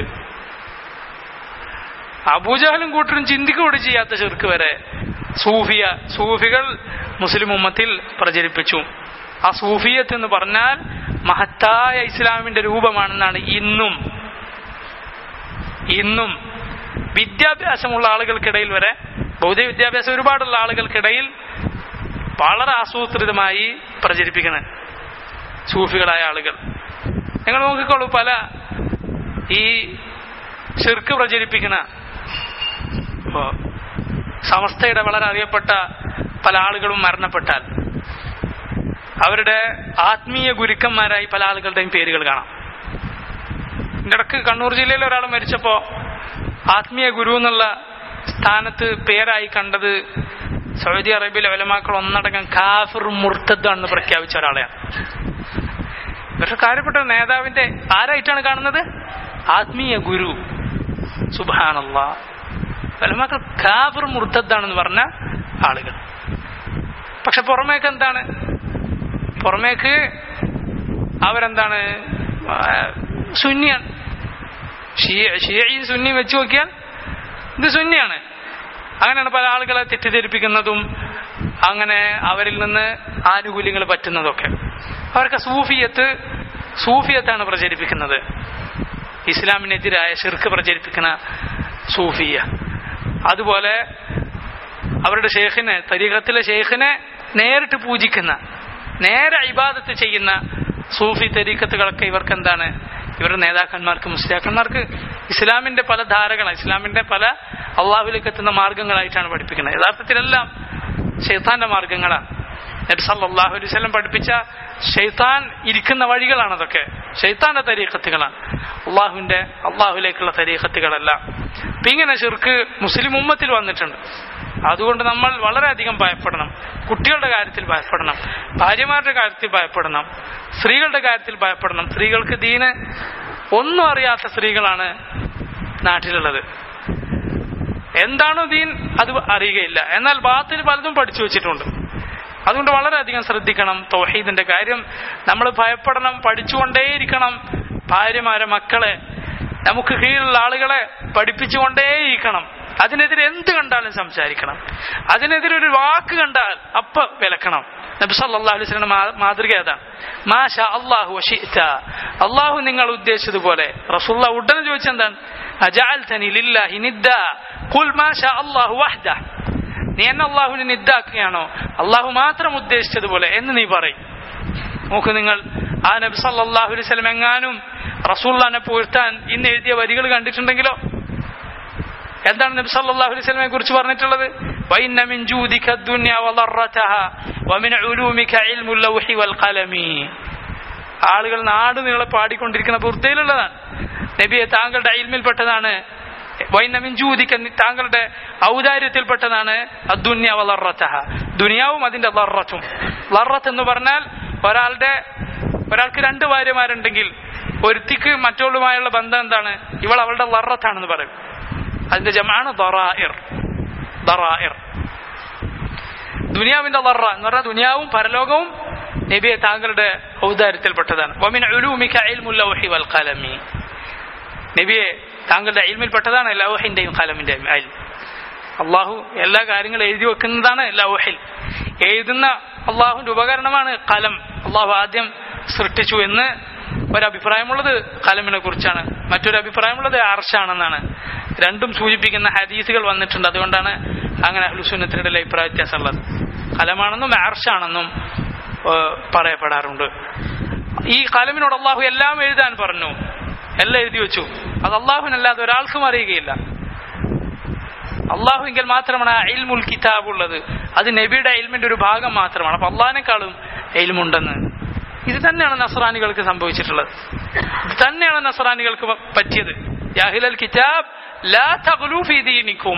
അബൂജഹലും കൂട്ടരും ചിന്തിക്കൂടി ചെയ്യാത്ത ഷിർക്ക് വരെ സൂഫിയ സൂഫികൾ മുസ്ലിം ഉമ്മത്തിൽ പ്രചരിപ്പിച്ചു ആ സൂഫിയത്ത് എന്ന് പറഞ്ഞാൽ മഹത്തായ ഇസ്ലാമിന്റെ രൂപമാണെന്നാണ് ഇന്നും ഇന്നും വിദ്യാഭ്യാസമുള്ള ആളുകൾക്കിടയിൽ വരെ ഭൗതിക വിദ്യാഭ്യാസം ഒരുപാടുള്ള ആളുകൾക്കിടയിൽ വളരെ ആസൂത്രിതമായി പ്രചരിപ്പിക്കുന്നത് സൂഫികളായ ആളുകൾ നിങ്ങൾ നോക്കിക്കോളൂ പല ഈ ഷിർക്ക് പ്രചരിപ്പിക്കുന്ന ഇപ്പോ സമസ്തയുടെ വളരെ അറിയപ്പെട്ട പല ആളുകളും മരണപ്പെട്ടാൽ അവരുടെ ആത്മീയ ഗുരുക്കന്മാരായി പല ആളുകളുടെയും പേരുകൾ കാണാം ഇതിന്റെ ഇടക്ക് കണ്ണൂർ ജില്ലയിൽ ഒരാൾ മരിച്ചപ്പോ ആത്മീയ ഗുരു എന്നുള്ള സ്ഥാനത്ത് പേരായി കണ്ടത് സൗദി അറേബ്യയിലെ വലമാക്കൾ ഒന്നടങ്കം കാഫിർ മുർത്തദ്ദാണെന്ന് പ്രഖ്യാപിച്ച ഒരാളെയാണ് ഇവരുടെ കാര്യപ്പെട്ട നേതാവിന്റെ ആരായിട്ടാണ് കാണുന്നത് ആത്മീയ ഗുരു സുബാനല്ല വലമാക്കൾ കാഫിർ മുർത്തദ്ദാണെന്ന് പറഞ്ഞ ആളുകൾ പക്ഷെ പുറമേക്ക് എന്താണ് പുറമേക്ക് അവരെന്താണ് ആ, സുന്നിയാണ് ഷിയ- ഷിയയും സുന്നിയും വെച്ച് നോക്കിയാൽ ഇത് സുന്നിയാണ് അങ്ങനെയാണ് പല ആളുകളെ തെറ്റിദ്ധരിപ്പിക്കുന്നതും അങ്ങനെ അവരിൽ നിന്ന് ആനുകൂല്യങ്ങൾ പറ്റുന്നതൊക്കെ അവർക്ക് സൂഫിയത്ത് സൂഫിയത്താണ് പ്രചരിപ്പിക്കുന്നത് ഇസ്ലാമിനെതിരായ ഷിർക്ക് പ്രചരിപ്പിക്കുന്ന സൂഫിയ അതുപോലെ അവരുടെ ഷേഖിനെ തരീഖത്തിലെ ഷേഖിനെ നേരിട്ട് പൂജിക്കുന്ന നേരെ ഇബാദത്ത് ചെയ്യുന്ന സൂഫി തരീഖത്തുകളൊക്കെ ഇവർക്ക് എന്താണ് ഇവരുടെ നേതാക്കന്മാർക്ക് മുസ്ലിയാക്കന്മാർക്ക് ഇസ്ലാമിന്റെ പല ധാരകളാണ് ഇസ്ലാമിന്റെ പല അള്ളാഹുലേക്ക് എത്തുന്ന മാർഗങ്ങളായിട്ടാണ് പഠിപ്പിക്കുന്നത് യഥാർത്ഥത്തിലെല്ലാം ഷെയ്ത്താന്റെ മാർഗങ്ങളാണ് നബി സല്ലല്ലാഹു അലൈഹി വസല്ലം പഠിപ്പിച്ച ഷെയ്ത്താൻ ഇരിക്കുന്ന വഴികളാണ് അതൊക്കെ ഷെയ്ത്താന്റെ തരീഖത്തുകളാണ് അള്ളാഹുവിന്റെ അള്ളാഹുലേക്കുള്ള തരീഖത്തുകളല്ല അപ്പൊ ഇങ്ങനെ ഷിർക്ക് മുസ്ലിം ഉമ്മത്തിൽ വന്നിട്ടുണ്ട് അതുകൊണ്ട് നമ്മൾ വളരെയധികം ഭയപ്പെടണം കുട്ടികളുടെ കാര്യത്തിൽ ഭയപ്പെടണം ഭാര്യമാരുടെ കാര്യത്തിൽ ഭയപ്പെടണം സ്ത്രീകളുടെ കാര്യത്തിൽ ഭയപ്പെടണം സ്ത്രീകൾക്ക് ദീന് ഒന്നും അറിയാത്ത സ്ത്രീകളാണ് നാട്ടിലുള്ളത് എന്താണോ ദീൻ അത് അറിയുകയില്ല എന്നാൽ ബാത്തിൽ പലതും പഠിച്ചു വെച്ചിട്ടുണ്ട് അതുകൊണ്ട് വളരെയധികം ശ്രദ്ധിക്കണം തൗഹീദിന്റെ കാര്യം നമ്മൾ ഭയപ്പെടണം പഠിച്ചുകൊണ്ടേയിരിക്കണം ഭാര്യമാരെ മക്കളെ നമുക്ക് കീഴിലുള്ള ആളുകളെ പഠിപ്പിച്ചുകൊണ്ടേയിരിക്കണം അതിനെതിരെ എന്ത് കണ്ടാലും സംസാരിക്കണം അതിനെതിരെ ഒരു വാക്ക് കണ്ടാൽ അപ്പ വിലക്കണം നബി സല്ലല്ലാഹു അലൈഹി വസല്ലം മാതൃക അതാണ് മാഷ അല്ലാഹു വശിഅത അല്ലാഹു നിങ്ങൾ ഉദ്ദേശിച്ചതുപോലെ റസൂലുള്ള ഉടനെ ചോദിച്ചെന്താണ് അജഅൽതനി ലില്ലാഹി നിദ്ദ ഖുൽ മാഷ അല്ലാഹു വഹ്ദ നീ എന്നെ അള്ളാഹുവിനെ നിദ്ദാക്കുകയാണോ അള്ളാഹു മാത്രം ഉദ്ദേശിച്ചതുപോലെ എന്ന് നീ പറയും നോക്ക് നിങ്ങൾ ആ നബി സല്ലല്ലാഹു അലൈഹി വസല്ലം എങ്ങാനും റസൂള്ളാനെ പുകഴ്ത്താൻ ഇന്ന് എഴുതിയ വരികൾ കണ്ടിട്ടുണ്ടെങ്കിലോ എന്താണ് നബി സല്ലല്ലാഹു അലൈഹി വസല്ലമയെ കുറിച്ച് പറഞ്ഞിട്ടുള്ളത് വഇന്ന മിൻ ജൂദിക ദുനിയ വളറതഹ വമിൻ ഉലൂമിക ഇൽമുൽ ലൗഹി വൽ ഖലമി ആളുകൾ നാട് നീളെ പാടിക്കൊണ്ടിരിക്കുന്ന ബുർദയിലുള്ളതാണ് നബിയെ താങ്കളുടെ ഇൽമിൽപ്പെട്ടതാണ് വൈന്ന മിൻ ജൂദിക താങ്കളുടെ ഔദാര്യത്തിൽപ്പെട്ടതാണ് അദ്ദുന്യ വളറത്തഹ ദുനിയാവും അതിന്റെ ലറത്തും ലറത്ത് എന്ന് പറഞ്ഞാൽ ഒരാളുടെ ഒരാൾക്ക് രണ്ട് ഭാര്യമാരുണ്ടെങ്കിൽ ഒരുത്തിക്ക് മറ്റോളുമായുള്ള ബന്ധം എന്താണ് ഇവൾ അവളുടെ ലറത്താണെന്ന് പറയും അതിന്റെ ജമാണ് ദറാഇർ ദറാഇർ ദുനിയാവിന്റെ ലറ എന്ന് പറഞ്ഞാൽ ദുനിയാവും പരലോകവും നബിയെ താങ്കളുടെ ഔദാര്യത്തിൽപ്പെട്ടതാണ് വമിൻ ഉലൂമിക ഇൽമുൽ ലൗഹി വൽ ഖലമി നബിയെ താങ്കളുടെ ഇൽമിൽപ്പെട്ടതാണ് ലൗഹിന്റെയും ഖലമിന്റെയും അയൽ അള്ളാഹു എല്ലാ കാര്യങ്ങളും എഴുതി വെക്കുന്നതാണ് ലൗഹിൽ എഴുതുന്ന അള്ളാഹുവിന്റെ ഉപകരണമാണ് കലം അള്ളാഹു ആദ്യം സൃഷ്ടിച്ചു എന്ന് ഒരഭിപ്രായമുള്ളത് കലമിനെ കുറിച്ചാണ് മറ്റൊരു അഭിപ്രായമുള്ളത് അർഷാണെന്നാണ് രണ്ടും സൂചിപ്പിക്കുന്ന ഹദീസുകൾ വന്നിട്ടുണ്ട് അതുകൊണ്ടാണ് അങ്ങനെ അഹ്ലുസുന്നത്തിനിടെ അഭിപ്രായ വ്യത്യാസമുള്ളത് കലമാണെന്നും അർഷാണെന്നും ഏഹ്, പറയപ്പെടാറുണ്ട് ഈ കലമിനോട് അള്ളാഹു എല്ലാം എഴുതാൻ പറഞ്ഞു എല്ലാം എഴുതി വെച്ചു അത് അള്ളാഹുവിനല്ലാതെ ഒരാൾക്കും അറിയുകയില്ല അള്ളാഹുവിങ്കിൽ മാത്രമാണ് ആ ഇൽമുൽ കിതാബ് ഉള്ളത് അത് നബിയുടെ ഇൽമിന്റെ ഒരു ഭാഗം മാത്രമാണ് അപ്പൊ അള്ളാഹിനെക്കാളും ഇൽമുണ്ടെന്ന് ഇത് തന്നെയാണ് നസ്രാനികൾക്ക് സംഭവിച്ചിട്ടുള്ളത് ഇത് തന്നെയാണ് നസ്രാനികൾക്ക് പ- പറ്റിയത് യാഹിലൽ കിതാബ് ലാ തഗ്ലൂ ഫീ ദീനിക്കും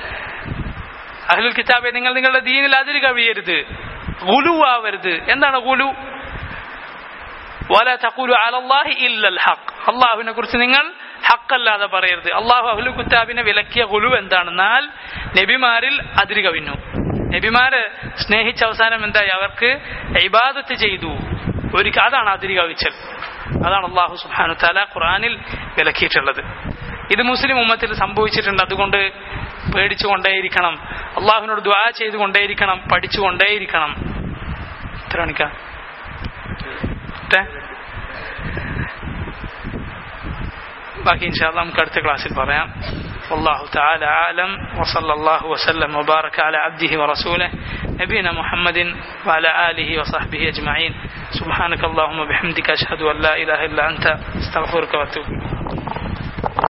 അഹ്ലുൽ കിതാബെ നിങ്ങൾ നിങ്ങളുടെ ദീനിൽ അതിൽ കവിയരുത് ഗുലു ആവരുത് എന്താണ് ഗുലു വല തഖൂലു അലല്ലാഹി ഇല്ലൽ ഹഖ് അള്ളാഹുവിനെ കുറിച്ച് നിങ്ങൾ ഹക്കല്ലാതെ പറയരുത് അള്ളാഹു അഹ്ലു കുത്താബിനെ വിലക്കിയ ഗുലു എന്താണെന്നാൽ നബിമാരിൽ അതിര് കവിഞ്ഞു നബിമാരെ സ്നേഹിച്ച അവസാനം എന്തായി അവർക്ക് ഇബാദത്ത് ചെയ്തു ഒരു അതാണ് അതിരി കവിച്ചൽ അതാണ് അള്ളാഹു സുബ്ഹാനഹു തആല ഖുർആനിൽ വിലക്കിയിട്ടുള്ളത് ഇത് മുസ്ലിം ഉമ്മത്തിൽ സംഭവിച്ചിട്ടുണ്ട് അതുകൊണ്ട് പേടിച്ചുകൊണ്ടേയിരിക്കണം അള്ളാഹുവിനോട് ദ്വാ ചെയ്തുകൊണ്ടേയിരിക്കണം പഠിച്ചുകൊണ്ടേയിരിക്കണം എത്ര മണിക്കാ ബാക്കി ഇൻഷാല്ല നമുക്ക് അടുത്ത ക്ലാസ്സിൽ പറയാം والله تعالى أعلم وصلى الله وسلم وبارك على عبده ورسوله نبينا محمد وعلى آله وصحبه أجمعين سبحانك اللهم وبحمدك أشهد أن لا إله إلا أنت استغفرك وأتوب إليك